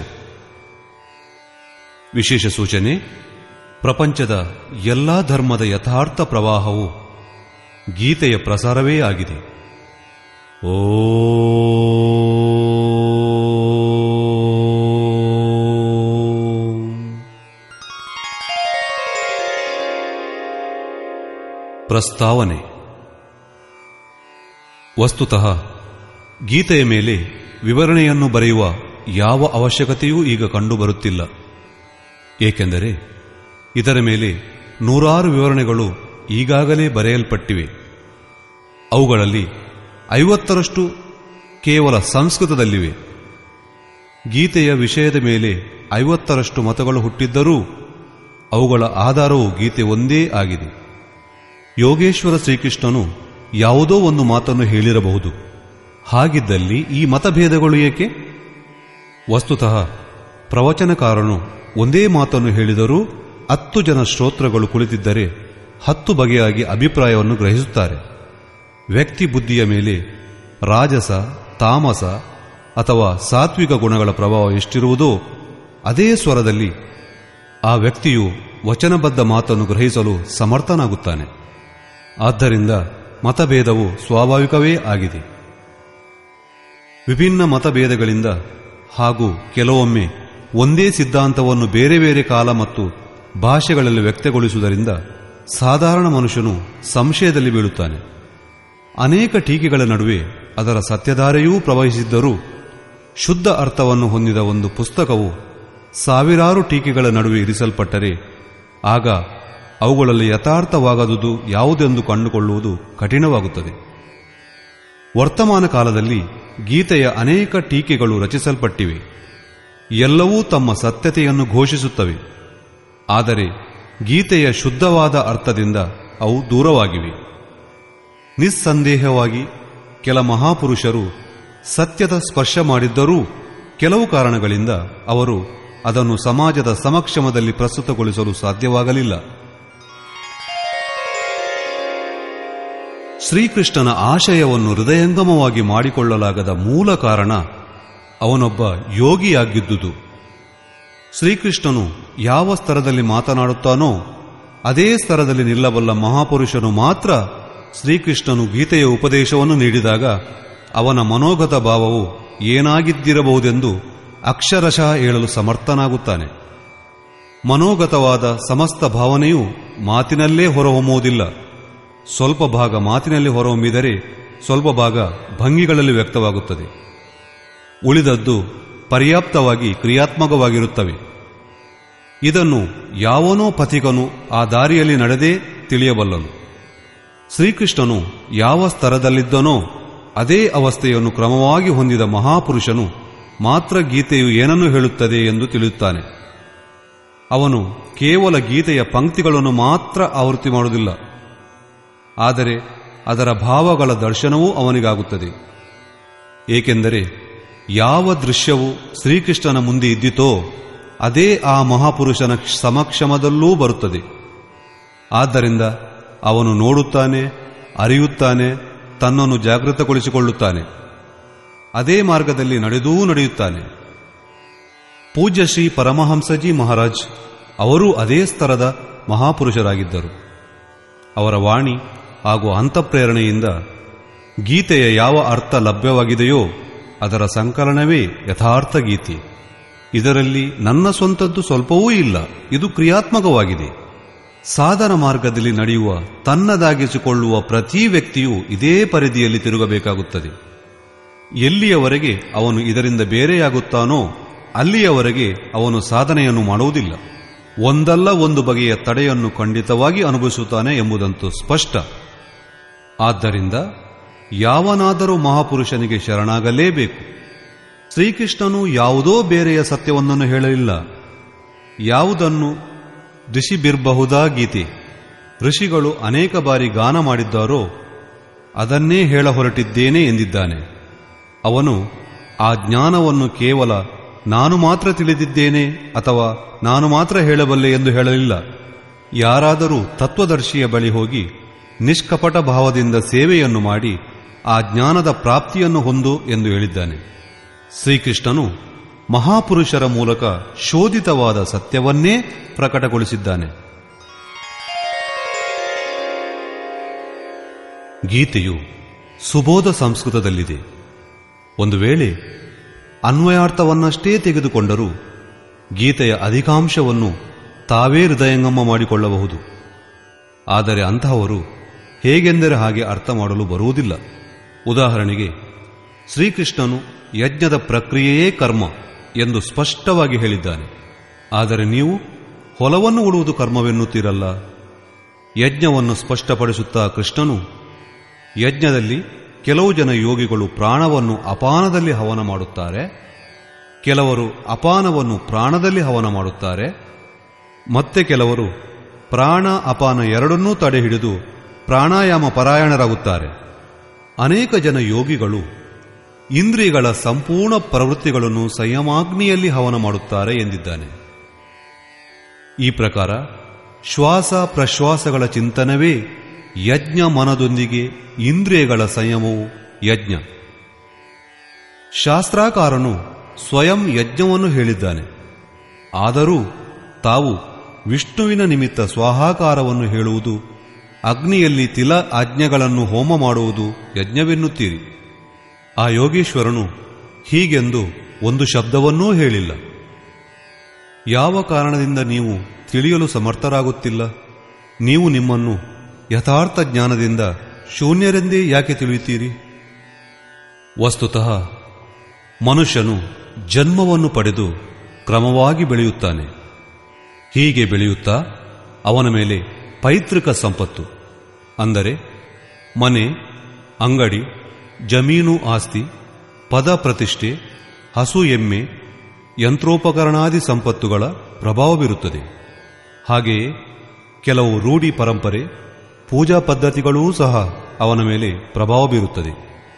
ವಿಶೇಷ ಸೂಚನೆ ಪ್ರಪಂಚದ ಎಲ್ಲಾ ಧರ್ಮದ ಯಥಾರ್ಥ ಪ್ರವಾಹವು ಗೀತೆಯ ಪ್ರಸಾರವೇ ಆಗಿದೆ ಓಂ ಪ್ರಸ್ತಾವನೆ ವಸ್ತುತಃ ಗೀತೆಯ ಮೇಲೆ ವಿವರಣೆಯನ್ನು ಬರೆಯುವ ಯಾವ ಅವಶ್ಯಕತೆಯೂ ಈಗ ಕಂಡುಬರುತ್ತಿಲ್ಲ ಏಕೆಂದರೆ ಇದರ ಮೇಲೆ ನೂರಾರು ವಿವರಣೆಗಳು ಈಗಾಗಲೇ ಬರೆಯಲ್ಪಟ್ಟಿವೆ ಅವುಗಳಲ್ಲಿ ಐವತ್ತರಷ್ಟು ಕೇವಲ ಸಂಸ್ಕೃತದಲ್ಲಿವೆ ಗೀತೆಯ ವಿಷಯದ ಮೇಲೆ ಐವತ್ತರಷ್ಟು ಮತಗಳು ಹುಟ್ಟಿದ್ದರೂ ಅವುಗಳ ಆಧಾರವು ಗೀತೆ ಒಂದೇ ಆಗಿದೆ ಯೋಗೇಶ್ವರ ಶ್ರೀಕೃಷ್ಣನು ಯಾವುದೋ ಒಂದು ಮಾತನ್ನು ಹೇಳಿರಬಹುದು ಹಾಗಿದ್ದಲ್ಲಿ ಈ ಮತಭೇದಗಳು ಏಕೆ ವಸ್ತುತಃ ಪ್ರವಚನಕಾರನು ಒಂದೇ ಮಾತನ್ನು ಹೇಳಿದರೂ ಹತ್ತು ಜನ ಶ್ರೋತೃಗಳು ಕುಳಿತಿದ್ದರೆ ಹತ್ತು ಬಗೆಯಾಗಿ ಅಭಿಪ್ರಾಯವನ್ನು ಗ್ರಹಿಸುತ್ತಾರೆ ವ್ಯಕ್ತಿ ಬುದ್ಧಿಯ ಮೇಲೆ ರಾಜಸ ತಾಮಸ ಅಥವಾ ಸಾತ್ವಿಕ ಗುಣಗಳ ಪ್ರಭಾವ ಎಷ್ಟಿರುವುದೋ ಅದೇ ಸ್ವರದಲ್ಲಿ ಆ ವ್ಯಕ್ತಿಯು ವಚನಬದ್ಧ ಮಾತನ್ನು ಗ್ರಹಿಸಲು ಸಮರ್ಥನಾಗುತ್ತಾನೆ ಆದ್ದರಿಂದ ಮತಭೇದವು ಸ್ವಾಭಾವಿಕವೇ ಆಗಿದೆ ವಿಭಿನ್ನ ಮತಭೇದಗಳಿಂದ ಹಾಗೂ ಕೆಲವೊಮ್ಮೆ ಒಂದೇ ಸಿದ್ಧಾಂತವನ್ನು ಬೇರೆ ಬೇರೆ ಕಾಲ ಮತ್ತು ಭಾಷೆಗಳಲ್ಲಿ ವ್ಯಕ್ತಗೊಳಿಸುವುದರಿಂದ ಸಾಧಾರಣ ಮನುಷ್ಯನು ಸಂಶಯದಲ್ಲಿ ಬೀಳುತ್ತಾನೆ ಅನೇಕ ಟೀಕೆಗಳ ನಡುವೆ ಅದರ ಸತ್ಯಧಾರೆಯೂ ಪ್ರವಹಿಸಿದ್ದರೂ ಶುದ್ಧ ಅರ್ಥವನ್ನು ಹೊಂದಿದ ಒಂದು ಪುಸ್ತಕವು ಸಾವಿರಾರು ಟೀಕೆಗಳ ನಡುವೆ ಇರಿಸಲ್ಪಟ್ಟರೆ ಆಗ ಅವುಗಳಲ್ಲಿ ಯಥಾರ್ಥವಾಗದುದು ಯಾವುದೆಂದು ಕಂಡುಕೊಳ್ಳುವುದು ಕಠಿಣವಾಗುತ್ತದೆ ವರ್ತಮಾನ ಕಾಲದಲ್ಲಿ ಗೀತೆಯ ಅನೇಕ ಟೀಕೆಗಳು ರಚಿಸಲ್ಪಟ್ಟಿವೆ ಎಲ್ಲವೂ ತಮ್ಮ ಸತ್ಯತೆಯನ್ನು ಘೋಷಿಸುತ್ತವೆ ಆದರೆ ಗೀತೆಯ ಶುದ್ಧವಾದ ಅರ್ಥದಿಂದ ಅವು ದೂರವಾಗಿವೆ ನಿಸ್ಸಂದೇಹವಾಗಿ ಕೆಲ ಮಹಾಪುರುಷರು ಸತ್ಯದ ಸ್ಪರ್ಶ ಮಾಡಿದ್ದರೂ ಕೆಲವು ಕಾರಣಗಳಿಂದ ಅವರು ಅದನ್ನು ಸಮಾಜದ ಸಮಕ್ಷಮದಲ್ಲಿ ಪ್ರಸ್ತುತಗೊಳಿಸಲು ಸಾಧ್ಯವಾಗಲಿಲ್ಲ ಶ್ರೀಕೃಷ್ಣನ ಆಶಯವನ್ನು ಹೃದಯಂಗಮವಾಗಿ ಮಾಡಿಕೊಳ್ಳಲಾಗದ ಮೂಲ ಕಾರಣ ಅವನೊಬ್ಬ ಯೋಗಿಯಾಗಿದ್ದುದು ಶ್ರೀಕೃಷ್ಣನು ಯಾವ ಸ್ತರದಲ್ಲಿ ಮಾತನಾಡುತ್ತಾನೋ ಅದೇ ಸ್ತರದಲ್ಲಿ ನಿಲ್ಲಬಲ್ಲ ಮಹಾಪುರುಷನು ಮಾತ್ರ ಶ್ರೀಕೃಷ್ಣನು ಗೀತೆಯ ಉಪದೇಶವನ್ನು ನೀಡಿದಾಗ ಅವನ ಮನೋಗತ ಭಾವವು ಏನಾಗಿದ್ದಿರಬಹುದೆಂದು ಅಕ್ಷರಶಃ ಹೇಳಲು ಸಮರ್ಥನಾಗುತ್ತಾನೆ ಮನೋಗತವಾದ ಸಮಸ್ತ ಭಾವನೆಯು ಮಾತಿನಲ್ಲೇ ಹೊರಹೊಮ್ಮುವುದಿಲ್ಲ ಸ್ವಲ್ಪ ಭಾಗ ಮಾತಿನಲ್ಲಿ ಹೊರಹೊಮ್ಮಿದರೆ ಸ್ವಲ್ಪ ಭಾಗ ಭಂಗಿಗಳಲ್ಲಿ ವ್ಯಕ್ತವಾಗುತ್ತದೆ ಉಳಿದದ್ದು ಪರ್ಯಾಪ್ತವಾಗಿ ಕ್ರಿಯಾತ್ಮಕವಾಗಿರುತ್ತವೆ ಇದನ್ನು ಯಾವನೋ ಪಥಿಕನು ಆ ದಾರಿಯಲ್ಲಿ ನಡೆದೇ ತಿಳಿಯಬಲ್ಲನು ಶ್ರೀಕೃಷ್ಣನು ಯಾವ ಸ್ತರದಲ್ಲಿದ್ದನೋ ಅದೇ ಅವಸ್ಥೆಯನ್ನು ಕ್ರಮವಾಗಿ ಹೊಂದಿದ ಮಹಾಪುರುಷನು ಮಾತ್ರ ಗೀತೆಯು ಏನನ್ನು ಹೇಳುತ್ತದೆ ಎಂದು ತಿಳಿಯುತ್ತಾನೆ ಅವನು ಕೇವಲ ಗೀತೆಯ ಪಂಕ್ತಿಗಳನ್ನು ಮಾತ್ರ ಆವೃತ್ತಿ ಮಾಡುವುದಿಲ್ಲ ಆದರೆ ಅದರ ಭಾವಗಳ ದರ್ಶನವೂ ಅವನಿಗಾಗುತ್ತದೆ ಏಕೆಂದರೆ ಯಾವ ದೃಶ್ಯವು ಶ್ರೀಕೃಷ್ಣನ ಮುಂದೆ ಇದ್ದಿತೋ ಅದೇ ಆ ಮಹಾಪುರುಷನ ಸಮಕ್ಷಮದಲ್ಲೂ ಬರುತ್ತದೆ ಆದ್ದರಿಂದ ಅವನು ನೋಡುತ್ತಾನೆ ಅರಿಯುತ್ತಾನೆ ತನ್ನನ್ನು ಜಾಗೃತಗೊಳಿಸಿಕೊಳ್ಳುತ್ತಾನೆ ಅದೇ ಮಾರ್ಗದಲ್ಲಿ ನಡೆದೂ ನಡೆಯುತ್ತಾನೆ ಪೂಜ್ಯ ಶ್ರೀ ಪರಮಹಂಸಜಿ ಮಹಾರಾಜ್ ಅವರೂ ಅದೇ ಸ್ತರದ ಮಹಾಪುರುಷರಾಗಿದ್ದರು ಅವರ ವಾಣಿ ಹಾಗೂ ಅಂತಃಪ್ರೇರಣೆಯಿಂದ ಗೀತೆಯ ಯಾವ ಅರ್ಥ ಲಭ್ಯವಾಗಿದೆಯೋ ಅದರ ಸಂಕಲನವೇ ಯಥಾರ್ಥ ಗೀತೆ ಇದರಲ್ಲಿ ನನ್ನ ಸ್ವಂತದ್ದು ಸ್ವಲ್ಪವೂ ಇಲ್ಲ ಇದು ಕ್ರಿಯಾತ್ಮಕವಾಗಿದೆ ಸಾಧನ ಮಾರ್ಗದಲ್ಲಿ ನಡೆಯುವ ತನ್ನದಾಗಿಸಿಕೊಳ್ಳುವ ಪ್ರತಿ ವ್ಯಕ್ತಿಯೂ ಇದೇ ಪರಿಧಿಯಲ್ಲಿ ತಿರುಗಬೇಕಾಗುತ್ತದೆ ಎಲ್ಲಿಯವರೆಗೆ ಅವನು ಇದರಿಂದ ಬೇರೆಯಾಗುತ್ತಾನೋ ಅಲ್ಲಿಯವರೆಗೆ ಅವನು ಸಾಧನೆಯನ್ನು ಮಾಡುವುದಿಲ್ಲ ಒಂದಲ್ಲ ಒಂದು ಬಗೆಯ ತಡೆಯನ್ನು ಖಂಡಿತವಾಗಿ ಅನುಭವಿಸುತ್ತಾನೆ ಎಂಬುದಂತೂ ಸ್ಪಷ್ಟ ಆದ್ದರಿಂದ ಯಾವನಾದರೂ ಮಹಾಪುರುಷನಿಗೆ ಶರಣಾಗಲೇಬೇಕು ಶ್ರೀಕೃಷ್ಣನು ಯಾವುದೋ ಬೇರೆಯ ಸತ್ಯವೊಂದನ್ನು ಹೇಳಲಿಲ್ಲ ಯಾವುದನ್ನು ಋಷಿಬಿರ್ಬಹುದಾ ಗೀತೆ ಋಷಿಗಳು ಅನೇಕ ಬಾರಿ ಗಾನ ಮಾಡಿದ್ದಾರೋ ಅದನ್ನೇ ಹೇಳ ಹೊರಟಿದ್ದೇನೆ ಎಂದಿದ್ದಾನೆ ಅವನು ಆ ಜ್ಞಾನವನ್ನು ಕೇವಲ ನಾನು ಮಾತ್ರ ತಿಳಿದಿದ್ದೇನೆ ಅಥವಾ ನಾನು ಮಾತ್ರ ಹೇಳಬಲ್ಲೆ ಎಂದು ಹೇಳಲಿಲ್ಲ ಯಾರಾದರೂ ತತ್ವದರ್ಶಿಯ ಬಳಿ ಹೋಗಿ ನಿಷ್ಕಪಟ ಭಾವದಿಂದ ಸೇವೆಯನ್ನು ಮಾಡಿ ಆ ಜ್ಞಾನದ ಪ್ರಾಪ್ತಿಯನ್ನು ಹೊಂದು ಎಂದು ಹೇಳಿದ್ದಾನೆ ಶ್ರೀಕೃಷ್ಣನು ಮಹಾಪುರುಷರ ಮೂಲಕ ಶೋಧಿತವಾದ ಸತ್ಯವನ್ನೇ ಪ್ರಕಟಗೊಳಿಸಿದ್ದಾನೆ ಗೀತೆಯು ಸುಬೋಧ ಸಂಸ್ಕೃತದಲ್ಲಿದೆ ಒಂದು ವೇಳೆ ಅನ್ವಯಾರ್ಥವನ್ನಷ್ಟೇ ತೆಗೆದುಕೊಂಡರೂ ಗೀತೆಯ ಅಧಿಕಾಂಶವನ್ನು ತಾವೇ ಹೃದಯಂಗಮ ಮಾಡಿಕೊಳ್ಳಬಹುದು ಆದರೆ ಅಂತಹವರು ಹೇಗೆಂದರೆ ಹಾಗೆ ಅರ್ಥ ಮಾಡಲು ಬರುವುದಿಲ್ಲ ಉದಾಹರಣೆಗೆ ಶ್ರೀಕೃಷ್ಣನು ಯಜ್ಞದ ಪ್ರಕ್ರಿಯೆಯೇ ಕರ್ಮ ಎಂದು ಸ್ಪಷ್ಟವಾಗಿ ಹೇಳಿದ್ದಾನೆ ಆದರೆ ನೀವು ಹೊಲವನ್ನು ಉಳುವುದು ಕರ್ಮವೆನ್ನುತ್ತೀರಲ್ಲ ಯಜ್ಞವನ್ನು ಸ್ಪಷ್ಟಪಡಿಸುತ್ತಾ ಕೃಷ್ಣನು ಯಜ್ಞದಲ್ಲಿ ಕೆಲವು ಜನ ಯೋಗಿಗಳು ಪ್ರಾಣವನ್ನು ಅಪಾನದಲ್ಲಿ ಹವನ ಮಾಡುತ್ತಾರೆ ಕೆಲವರು ಅಪಾನವನ್ನು ಪ್ರಾಣದಲ್ಲಿ ಹವನ ಮಾಡುತ್ತಾರೆ ಮತ್ತೆ ಕೆಲವರು ಪ್ರಾಣ ಅಪಾನ ಎರಡನ್ನೂ ತಡೆ ಹಿಡಿದು ಪ್ರಾಣಾಯಾಮ ಪರಾಯಣರಾಗುತ್ತಾರೆ ಅನೇಕ ಜನ ಯೋಗಿಗಳು ಇಂದ್ರಿಯಗಳ ಸಂಪೂರ್ಣ ಪ್ರವೃತ್ತಿಗಳನ್ನು ಸಂಯಮಾಗ್ನಿಯಲ್ಲಿ ಹವನ ಮಾಡುತ್ತಾರೆ ಎಂದಿದ್ದಾನೆ ಈ ಪ್ರಕಾರ ಶ್ವಾಸ ಪ್ರಶ್ವಾಸಗಳ ಚಿಂತನವೇ ಯಜ್ಞ ಮನದೊಂದಿಗೆ ಇಂದ್ರಿಯಗಳ ಸಂಯಮವು ಯಜ್ಞ ಶಾಸ್ತ್ರಾಕಾರನು ಸ್ವಯಂ ಯಜ್ಞವನ್ನು ಹೇಳಿದ್ದಾನೆ ಆದರೂ ತಾವು ವಿಷ್ಣುವಿನ ನಿಮಿತ್ತ ಸ್ವಾಹಾಕಾರವನ್ನು ಹೇಳುವುದು ಅಗ್ನಿಯಲ್ಲಿ ತಿಲ ಆಜ್ಞೆಗಳನ್ನು ಹೋಮ ಮಾಡುವುದು ಯಜ್ಞವೆನ್ನುತ್ತೀರಿ ಆ ಯೋಗೀಶ್ವರನು ಹೀಗೆಂದು ಒಂದು ಶಬ್ದವನ್ನೂ ಹೇಳಿಲ್ಲ ಯಾವ ಕಾರಣದಿಂದ ನೀವು ತಿಳಿಯಲು ಸಮರ್ಥರಾಗುತ್ತಿಲ್ಲ ನೀವು ನಿಮ್ಮನ್ನು ಯಥಾರ್ಥ ಜ್ಞಾನದಿಂದ ಶೂನ್ಯರೆಂದೇ ಯಾಕೆ ತಿಳಿಯುತ್ತೀರಿ ವಸ್ತುತಃ ಮನುಷ್ಯನು ಜನ್ಮವನ್ನು ಪಡೆದು ಕ್ರಮವಾಗಿ ಬೆಳೆಯುತ್ತಾನೆ ಹೀಗೆ ಬೆಳೆಯುತ್ತಾ ಅವನ ಮೇಲೆ ಪೈತೃಕ ಸಂಪತ್ತು ಅಂದರೆ ಮನೆ ಅಂಗಡಿ ಜಮೀನು ಆಸ್ತಿ ಪದ ಪ್ರತಿಷ್ಠೆ ಹಸು ಎಮ್ಮೆ ಯಂತ್ರೋಪಕರಣಾದಿ ಸಂಪತ್ತುಗಳ ಪ್ರಭಾವವಿರುತ್ತದೆ ಹಾಗೆಯೇ ಕೆಲವು ರೂಢಿ ಪರಂಪರೆ ಪೂಜಾ ಪದ್ಧತಿಗಳೂ ಸಹ ಅವನ ಮೇಲೆ ಪ್ರಭಾವ ಬೀರುತ್ತದೆ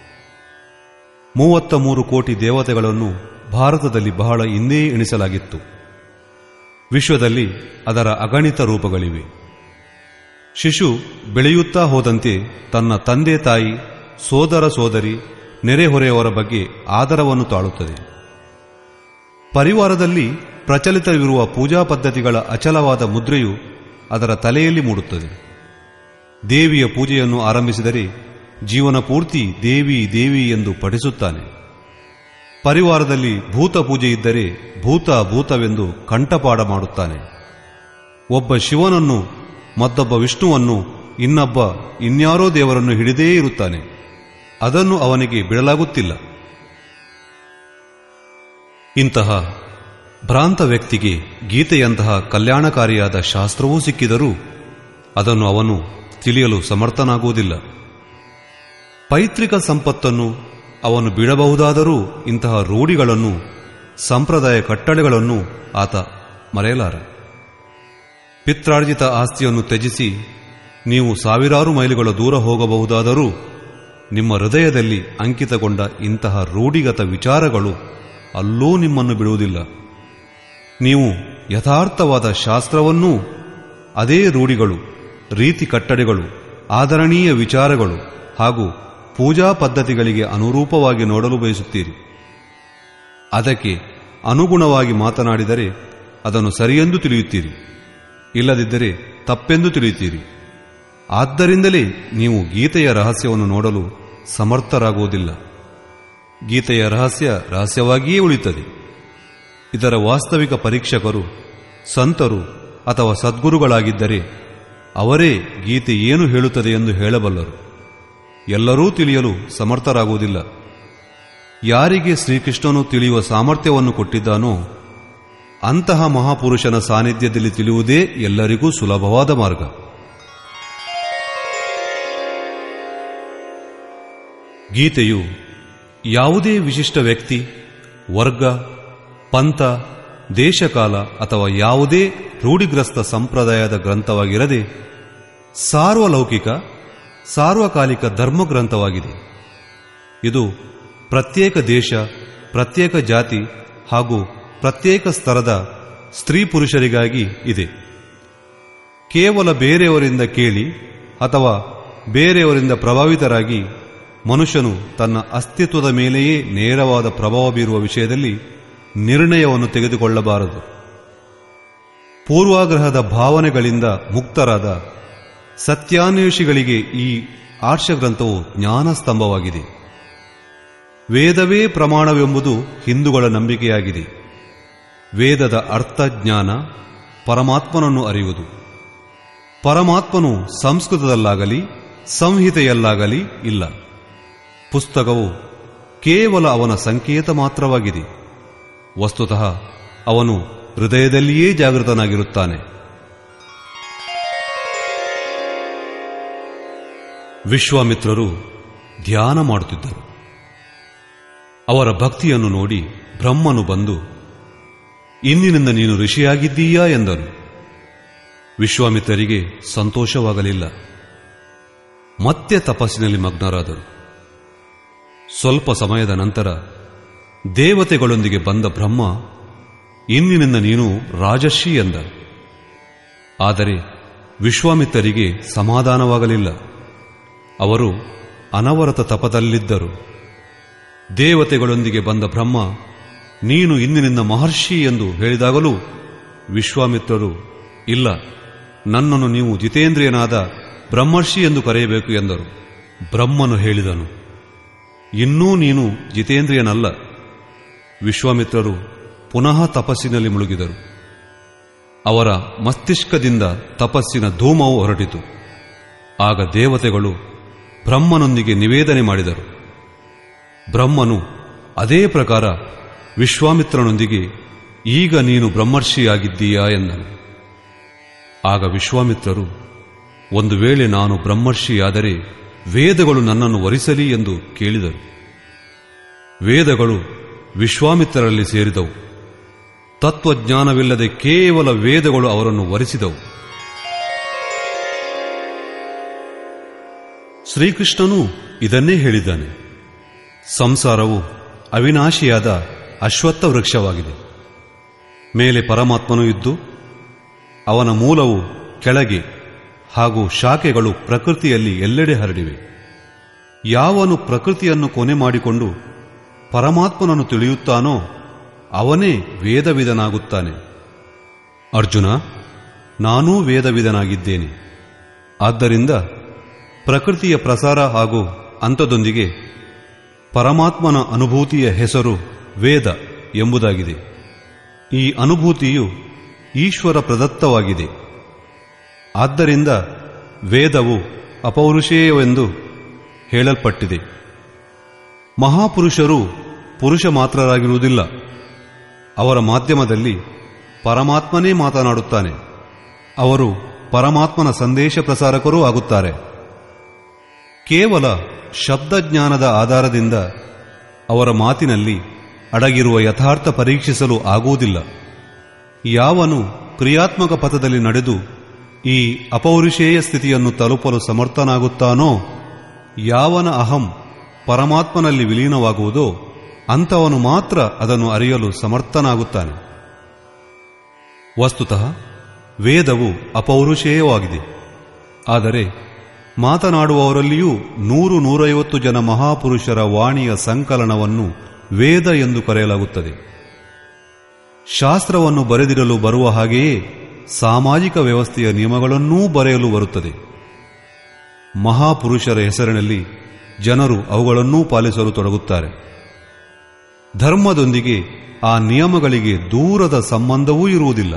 ಮೂವತ್ತ ಮೂರು ಕೋಟಿ ದೇವತೆಗಳನ್ನು ಭಾರತದಲ್ಲಿ ಬಹಳ ಹಿಂದೆಯೇ ಎಣಿಸಲಾಗಿತ್ತು ವಿಶ್ವದಲ್ಲಿ ಅದರ ಅಗಣಿತ ರೂಪಗಳಿವೆ ಶಿಶು ಬೆಳೆಯುತ್ತಾ ಹೋದಂತೆ ತನ್ನ ತಂದೆ ತಾಯಿ ಸೋದರ ಸೋದರಿ ನೆರೆಹೊರೆಯವರ ಬಗ್ಗೆ ಆದರವನ್ನು ತಾಳುತ್ತದೆ ಪರಿವಾರದಲ್ಲಿ ಪ್ರಚಲಿತವಿರುವ ಪೂಜಾ ಪದ್ಧತಿಗಳ ಅಚಲವಾದ ಮುದ್ರೆಯು ಅದರ ತಲೆಯಲ್ಲಿ ಮೂಡುತ್ತದೆ ದೇವಿಯ ಪೂಜೆಯನ್ನು ಆರಂಭಿಸಿದರೆ ಜೀವನ ಪೂರ್ತಿ ದೇವಿ ದೇವಿ ಎಂದು ಪಠಿಸುತ್ತಾನೆ ಪರಿವಾರದಲ್ಲಿ ಭೂತ ಪೂಜೆ ಇದ್ದರೆ ಭೂತ ಭೂತವೆಂದು ಕಂಠಪಾಡ ಮಾಡುತ್ತಾನೆ ಒಬ್ಬ ಶಿವನನ್ನು ಮತ್ತೊಬ್ಬ ವಿಷ್ಣುವನ್ನು ಇನ್ನೊಬ್ಬ ಇನ್ಯಾರೋ ದೇವರನ್ನು ಹಿಡಿದೇ ಇರುತ್ತಾನೆ ಅದನ್ನು ಅವನಿಗೆ ಬಿಡಲಾಗುತ್ತಿಲ್ಲ ಇಂತಹ ಭ್ರಾಂತ ವ್ಯಕ್ತಿಗೆ ಗೀತೆಯಂತಹ ಕಲ್ಯಾಣಕಾರಿಯಾದ ಶಾಸ್ತ್ರವೂ ಸಿಕ್ಕಿದರೂ ಅದನ್ನು ಅವನು ತಿಳಿಯಲು ಸಮರ್ಥನಾಗುವುದಿಲ್ಲ ಪೈತೃಕ ಸಂಪತ್ತನ್ನು ಅವನು ಬಿಡಬಹುದಾದರೂ ಇಂತಹ ರೂಢಿಗಳನ್ನು ಸಂಪ್ರದಾಯ ಕಟ್ಟಳೆಗಳನ್ನು ಆತ ಮರೆಯಲಾರ ಪಿತ್ರಾರ್ಜಿತ ಆಸ್ತಿಯನ್ನು ತ್ಯಜಿಸಿ ನೀವು ಸಾವಿರಾರು ಮೈಲುಗಳ ದೂರ ಹೋಗಬಹುದಾದರೂ ನಿಮ್ಮ ಹೃದಯದಲ್ಲಿ ಅಂಕಿತಗೊಂಡ ಇಂತಹ ರೂಢಿಗತ ವಿಚಾರಗಳು ಅಲ್ಲೂ ನಿಮ್ಮನ್ನು ಬಿಡುವುದಿಲ್ಲ ನೀವು ಯಥಾರ್ಥವಾದ ಶಾಸ್ತ್ರವನ್ನೂ ಅದೇ ರೂಢಿಗಳು ರೀತಿ ಕಟ್ಟಡೆಗಳು ಆದರಣೀಯ ವಿಚಾರಗಳು ಹಾಗೂ ಪೂಜಾ ಪದ್ಧತಿಗಳಿಗೆ ಅನುರೂಪವಾಗಿ ನೋಡಲು ಬಯಸುತ್ತೀರಿ ಅದಕ್ಕೆ ಅನುಗುಣವಾಗಿ ಮಾತನಾಡಿದರೆ ಅದನ್ನು ಸರಿಯೆಂದು ತಿಳಿಯುತ್ತೀರಿ ಇಲ್ಲದಿದ್ದರೆ ತಪ್ಪೆಂದು ತಿಳಿಯುತ್ತೀರಿ ಆದ್ದರಿಂದಲೇ ನೀವು ಗೀತೆಯ ರಹಸ್ಯವನ್ನು ನೋಡಲು ಸಮರ್ಥರಾಗುವುದಿಲ್ಲ ಗೀತೆಯ ರಹಸ್ಯ ರಹಸ್ಯವಾಗಿಯೇ ಉಳಿಯುತ್ತದೆ ಇದರ ವಾಸ್ತವಿಕ ಪರೀಕ್ಷಕರು ಸಂತರು ಅಥವಾ ಸದ್ಗುರುಗಳಾಗಿದ್ದರೆ ಅವರೇ ಗೀತೆ ಏನು ಹೇಳುತ್ತದೆ ಎಂದು ಹೇಳಬಲ್ಲರು ಎಲ್ಲರೂ ತಿಳಿಯಲು ಸಮರ್ಥರಾಗುವುದಿಲ್ಲ ಯಾರಿಗೆ ಶ್ರೀಕೃಷ್ಣನು ತಿಳಿಯುವ ಸಾಮರ್ಥ್ಯವನ್ನು ಕೊಟ್ಟಿದ್ದಾನೋ ಅಂತಹ ಮಹಾಪುರುಷನ ಸಾನ್ನಿಧ್ಯದಲ್ಲಿ ತಿಳಿಯುವುದೇ ಎಲ್ಲರಿಗೂ ಸುಲಭವಾದ ಮಾರ್ಗ ಗೀತೆಯು ಯಾವುದೇ ವಿಶಿಷ್ಟ ವ್ಯಕ್ತಿ ವರ್ಗ ಪಂಥ ದೇಶಕಾಲ ಅಥವಾ ಯಾವುದೇ ರೂಢಿಗ್ರಸ್ತ ಸಂಪ್ರದಾಯದ ಗ್ರಂಥವಾಗಿರದೆ ಸಾರ್ವಲೌಕಿಕ ಸಾರ್ವಕಾಲಿಕ ಧರ್ಮ ಗ್ರಂಥವಾಗಿದೆ ಇದು ಪ್ರತ್ಯೇಕ ದೇಶ ಪ್ರತ್ಯೇಕ ಜಾತಿ ಹಾಗೂ ಪ್ರತ್ಯೇಕ ಸ್ತರದ ಸ್ತ್ರೀ ಪುರುಷರಿಗಾಗಿ ಇದೆ ಕೇವಲ ಬೇರೆಯವರಿಂದ ಕೇಳಿ ಅಥವಾ ಬೇರೆಯವರಿಂದ ಪ್ರಭಾವಿತರಾಗಿ ಮನುಷ್ಯನು ತನ್ನ ಅಸ್ತಿತ್ವದ ಮೇಲೆಯೇ ನೇರವಾದ ಪ್ರಭಾವ ಬೀರುವ ವಿಷಯದಲ್ಲಿ ನಿರ್ಣಯವನ್ನು ತೆಗೆದುಕೊಳ್ಳಬಾರದು ಪೂರ್ವಾಗ್ರಹದ ಭಾವನೆಗಳಿಂದ ಮುಕ್ತರಾದ ಸತ್ಯಾನ್ವೇಷಿಗಳಿಗೆ ಈ ಆರ್ಷಗ್ರಂಥವು ಜ್ಞಾನಸ್ತಂಭವಾಗಿದೆ ವೇದವೇ ಪ್ರಮಾಣವೆಂಬುದು ಹಿಂದೂಗಳ ನಂಬಿಕೆಯಾಗಿದೆ ವೇದದ ಅರ್ಥ ಜ್ಞಾನ ಪರಮಾತ್ಮನನ್ನು ಅರಿಯುವುದು ಪರಮಾತ್ಮನು ಸಂಸ್ಕೃತದಲ್ಲಾಗಲಿ ಸಂಹಿತೆಯಲ್ಲಾಗಲಿ ಇಲ್ಲ ಪುಸ್ತಕವು ಕೇವಲ ಅವನ ಸಂಕೇತ ಮಾತ್ರವಾಗಿದೆ ವಸ್ತುತಃ ಅವನು ಹೃದಯದಲ್ಲಿಯೇ ಜಾಗೃತನಾಗಿರುತ್ತಾನೆ ವಿಶ್ವಾಮಿತ್ರರು ಧ್ಯಾನ ಮಾಡುತ್ತಿದ್ದರು ಅವರ ಭಕ್ತಿಯನ್ನು ನೋಡಿ ಬ್ರಹ್ಮನು ಬಂದು ಇಂದಿನಿಂದ ನೀನು ಋಷಿಯಾಗಿದ್ದೀಯಾ ಎಂದನು ವಿಶ್ವಾಮಿತ್ರರಿಗೆ ಸಂತೋಷವಾಗಲಿಲ್ಲ ಮತ್ತೆ ತಪಸ್ಸಿನಲ್ಲಿ ಮಗ್ನರಾದರು ಸ್ವಲ್ಪ ಸಮಯದ ನಂತರ ದೇವತೆಗಳೊಂದಿಗೆ ಬಂದ ಬ್ರಹ್ಮ ಇಂದಿನಿಂದ ನೀನು ರಾಜರ್ಷಿ ಎಂದ ಆದರೆ ವಿಶ್ವಾಮಿತ್ರರಿಗೆ ಸಮಾಧಾನವಾಗಲಿಲ್ಲ ಅವರು ಅನವರತ ತಪದಲ್ಲಿದ್ದರು ದೇವತೆಗಳೊಂದಿಗೆ ಬಂದ ಬ್ರಹ್ಮ ನೀನು ಇಂದಿನಿಂದ ಮಹರ್ಷಿ ಎಂದು ಹೇಳಿದಾಗಲೂ ವಿಶ್ವಾಮಿತ್ರರು ಇಲ್ಲ ನನ್ನನ್ನು ನೀವು ಜಿತೇಂದ್ರಿಯನಾದ ಬ್ರಹ್ಮರ್ಷಿ ಎಂದು ಕರೆಯಬೇಕು ಎಂದರು ಬ್ರಹ್ಮನು ಹೇಳಿದನು ಇನ್ನೂ ನೀನು ಜಿತೇಂದ್ರಿಯನಲ್ಲ ವಿಶ್ವಾಮಿತ್ರರು ಪುನಃ ತಪಸ್ಸಿನಲ್ಲಿ ಮುಳುಗಿದರು ಅವರ ಮಸ್ತಿಷ್ಕದಿಂದ ತಪಸ್ಸಿನ ಧೂಮವು ಹೊರಟಿತು ಆಗ ದೇವತೆಗಳು ಬ್ರಹ್ಮನೊಂದಿಗೆ ನಿವೇದನೆ ಮಾಡಿದರು ಬ್ರಹ್ಮನು ಅದೇ ಪ್ರಕಾರ ವಿಶ್ವಾಮಿತ್ರನೊಂದಿಗೆ ಈಗ ನೀನು ಬ್ರಹ್ಮರ್ಷಿಯಾಗಿದ್ದೀಯಾ ಎಂದನು ಆಗ ವಿಶ್ವಾಮಿತ್ರರು ಒಂದು ವೇಳೆ ನಾನು ಬ್ರಹ್ಮರ್ಷಿಯಾದರೆ ವೇದಗಳು ನನ್ನನ್ನು ವರಿಸಲಿ ಎಂದು ಕೇಳಿದರು ವೇದಗಳು ವಿಶ್ವಾಮಿತ್ರರಲ್ಲಿ ಸೇರಿದವು ತತ್ವಜ್ಞಾನವಿಲ್ಲದೆ ಕೇವಲ ವೇದಗಳು ಅವರನ್ನು ವರಿಸಿದವು ಶ್ರೀಕೃಷ್ಣನು ಇದನ್ನೇ ಹೇಳಿದ್ದಾನೆ ಸಂಸಾರವು ಅವಿನಾಶಿಯಾದ ಅಶ್ವತ್ಥ ವೃಕ್ಷವಾಗಿದೆ ಮೇಲೆ ಪರಮಾತ್ಮನು ಇದ್ದು ಅವನ ಮೂಲವು ಕೆಳಗೆ ಹಾಗೂ ಶಾಖೆಗಳು ಪ್ರಕೃತಿಯಲ್ಲಿ ಎಲ್ಲೆಡೆ ಹರಡಿವೆ ಯಾವನು ಪ್ರಕೃತಿಯನ್ನು ಕೊನೆ ಮಾಡಿಕೊಂಡು ಪರಮಾತ್ಮನನ್ನು ತಿಳಿಯುತ್ತಾನೋ ಅವನೇ ವೇದವಿದನಾಗುತ್ತಾನೆ ಅರ್ಜುನ ನಾನೂ ವೇದವಿದನಾಗಿದ್ದೇನೆ ಆದ್ದರಿಂದ ಪ್ರಕೃತಿಯ ಪ್ರಸಾರ ಹಾಗೂ ಅಂತದೊಂದಿಗೆ ಪರಮಾತ್ಮನ ಅನುಭೂತಿಯ ಹೆಸರು ವೇದ ಎಂಬುದಾಗಿದೆ ಈ ಅನುಭೂತಿಯು ಈಶ್ವರ ಪ್ರದತ್ತವಾಗಿದೆ ಆದ್ದರಿಂದ ವೇದವು ಅಪೌರುಷೇಯವೆಂದು ಹೇಳಲ್ಪಟ್ಟಿದೆ ಮಹಾಪುರುಷರು ಪುರುಷ ಮಾತ್ರರಾಗಿರುವುದಿಲ್ಲ ಅವರ ಮಾಧ್ಯಮದಲ್ಲಿ ಪರಮಾತ್ಮನೇ ಮಾತನಾಡುತ್ತಾನೆ ಅವರು ಪರಮಾತ್ಮನ ಸಂದೇಶ ಪ್ರಸಾರಕರೂ ಆಗುತ್ತಾರೆ ಕೇವಲ ಶಬ್ದಜ್ಞಾನದ ಆಧಾರದಿಂದ ಅವರ ಮಾತಿನಲ್ಲಿ ಅಡಗಿರುವ ಯಥಾರ್ಥ ಪರೀಕ್ಷಿಸಲು ಆಗುವುದಿಲ್ಲ ಯಾವನು ಕ್ರಿಯಾತ್ಮಕ ಪಥದಲ್ಲಿ ನಡೆದು ಈ ಅಪೌರುಷೇಯ ಸ್ಥಿತಿಯನ್ನು ತಲುಪಲು ಸಮರ್ಥನಾಗುತ್ತಾನೋ ಯಾವನ ಅಹಂ ಪರಮಾತ್ಮನಲ್ಲಿ ವಿಲೀನವಾಗುವುದೋ ಅಂಥವನು ಮಾತ್ರ ಅದನ್ನು ಅರಿಯಲು ಸಮರ್ಥನಾಗುತ್ತಾನೆ ವಸ್ತುತಃ ವೇದವು ಅಪೌರುಷೇಯವಾಗಿದೆ ಆದರೆ ಮಾತನಾಡುವವರಲ್ಲಿಯೂ ನೂರು ನೂರೈವತ್ತು ಜನ ಮಹಾಪುರುಷರ ವಾಣಿಯ ಸಂಕಲನವನ್ನು ವೇದ ಎಂದು ಕರೆಯಲಾಗುತ್ತದೆ ಶಾಸ್ತ್ರವನ್ನು ಬರೆದಿರಲು ಬರುವ ಹಾಗೆಯೇ ಸಾಮಾಜಿಕ ವ್ಯವಸ್ಥೆಯ ನಿಯಮಗಳನ್ನೂ ಬರೆಯಲು ಬರುತ್ತದೆ ಮಹಾಪುರುಷರ ಹೆಸರಿನಲ್ಲಿ ಜನರು ಅವುಗಳನ್ನೂ ಪಾಲಿಸಲು ತೊಡಗುತ್ತಾರೆ ಧರ್ಮದೊಂದಿಗೆ ಆ ನಿಯಮಗಳಿಗೆ ದೂರದ ಸಂಬಂಧವೂ ಇರುವುದಿಲ್ಲ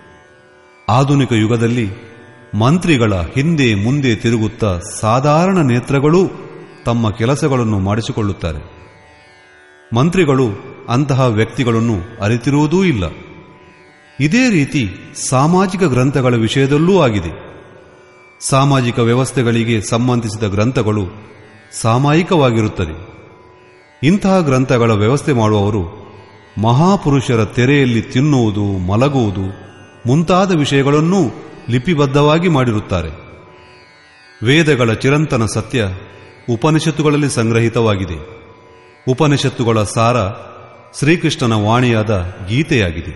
ಆಧುನಿಕ ಯುಗದಲ್ಲಿ ಮಂತ್ರಿಗಳ ಹಿಂದೆ ಮುಂದೆ ತಿರುಗುತ್ತಾ ಸಾಧಾರಣ ನೇತ್ರಗಳೂ ತಮ್ಮ ಕೆಲಸಗಳನ್ನು ಮಾಡಿಸಿಕೊಳ್ಳುತ್ತಾರೆ ಮಂತ್ರಿಗಳು ಅಂತಹ ವ್ಯಕ್ತಿಗಳನ್ನು ಅರಿತಿರುವುದೂ ಇಲ್ಲ ಇದೇ ರೀತಿ ಸಾಮಾಜಿಕ ಗ್ರಂಥಗಳ ವಿಷಯದಲ್ಲೂ ಆಗಿದೆ ಸಾಮಾಜಿಕ ವ್ಯವಸ್ಥೆಗಳಿಗೆ ಸಂಬಂಧಿಸಿದ ಗ್ರಂಥಗಳು ಸಾಮಾಯಿಕವಾಗಿರುತ್ತದೆ ಇಂತಹ ಗ್ರಂಥಗಳ ವ್ಯವಸ್ಥೆ ಮಾಡುವವರು ಮಹಾಪುರುಷರ ತೆರೆಯಲ್ಲಿ ತಿನ್ನುವುದು ಮಲಗುವುದು ಮುಂತಾದ ವಿಷಯಗಳನ್ನೂ ಲಿಪಿಬದ್ಧವಾಗಿ ಮಾಡಿರುತ್ತಾರೆ ವೇದಗಳ ಚಿರಂತನ ಸತ್ಯ ಉಪನಿಷತ್ತುಗಳಲ್ಲಿ ಸಂಗ್ರಹಿತವಾಗಿದೆ ಉಪನಿಷತ್ತುಗಳ ಸಾರ ಶ್ರೀಕೃಷ್ಣನ ವಾಣಿಯಾದ ಗೀತೆಯಾಗಿದೆ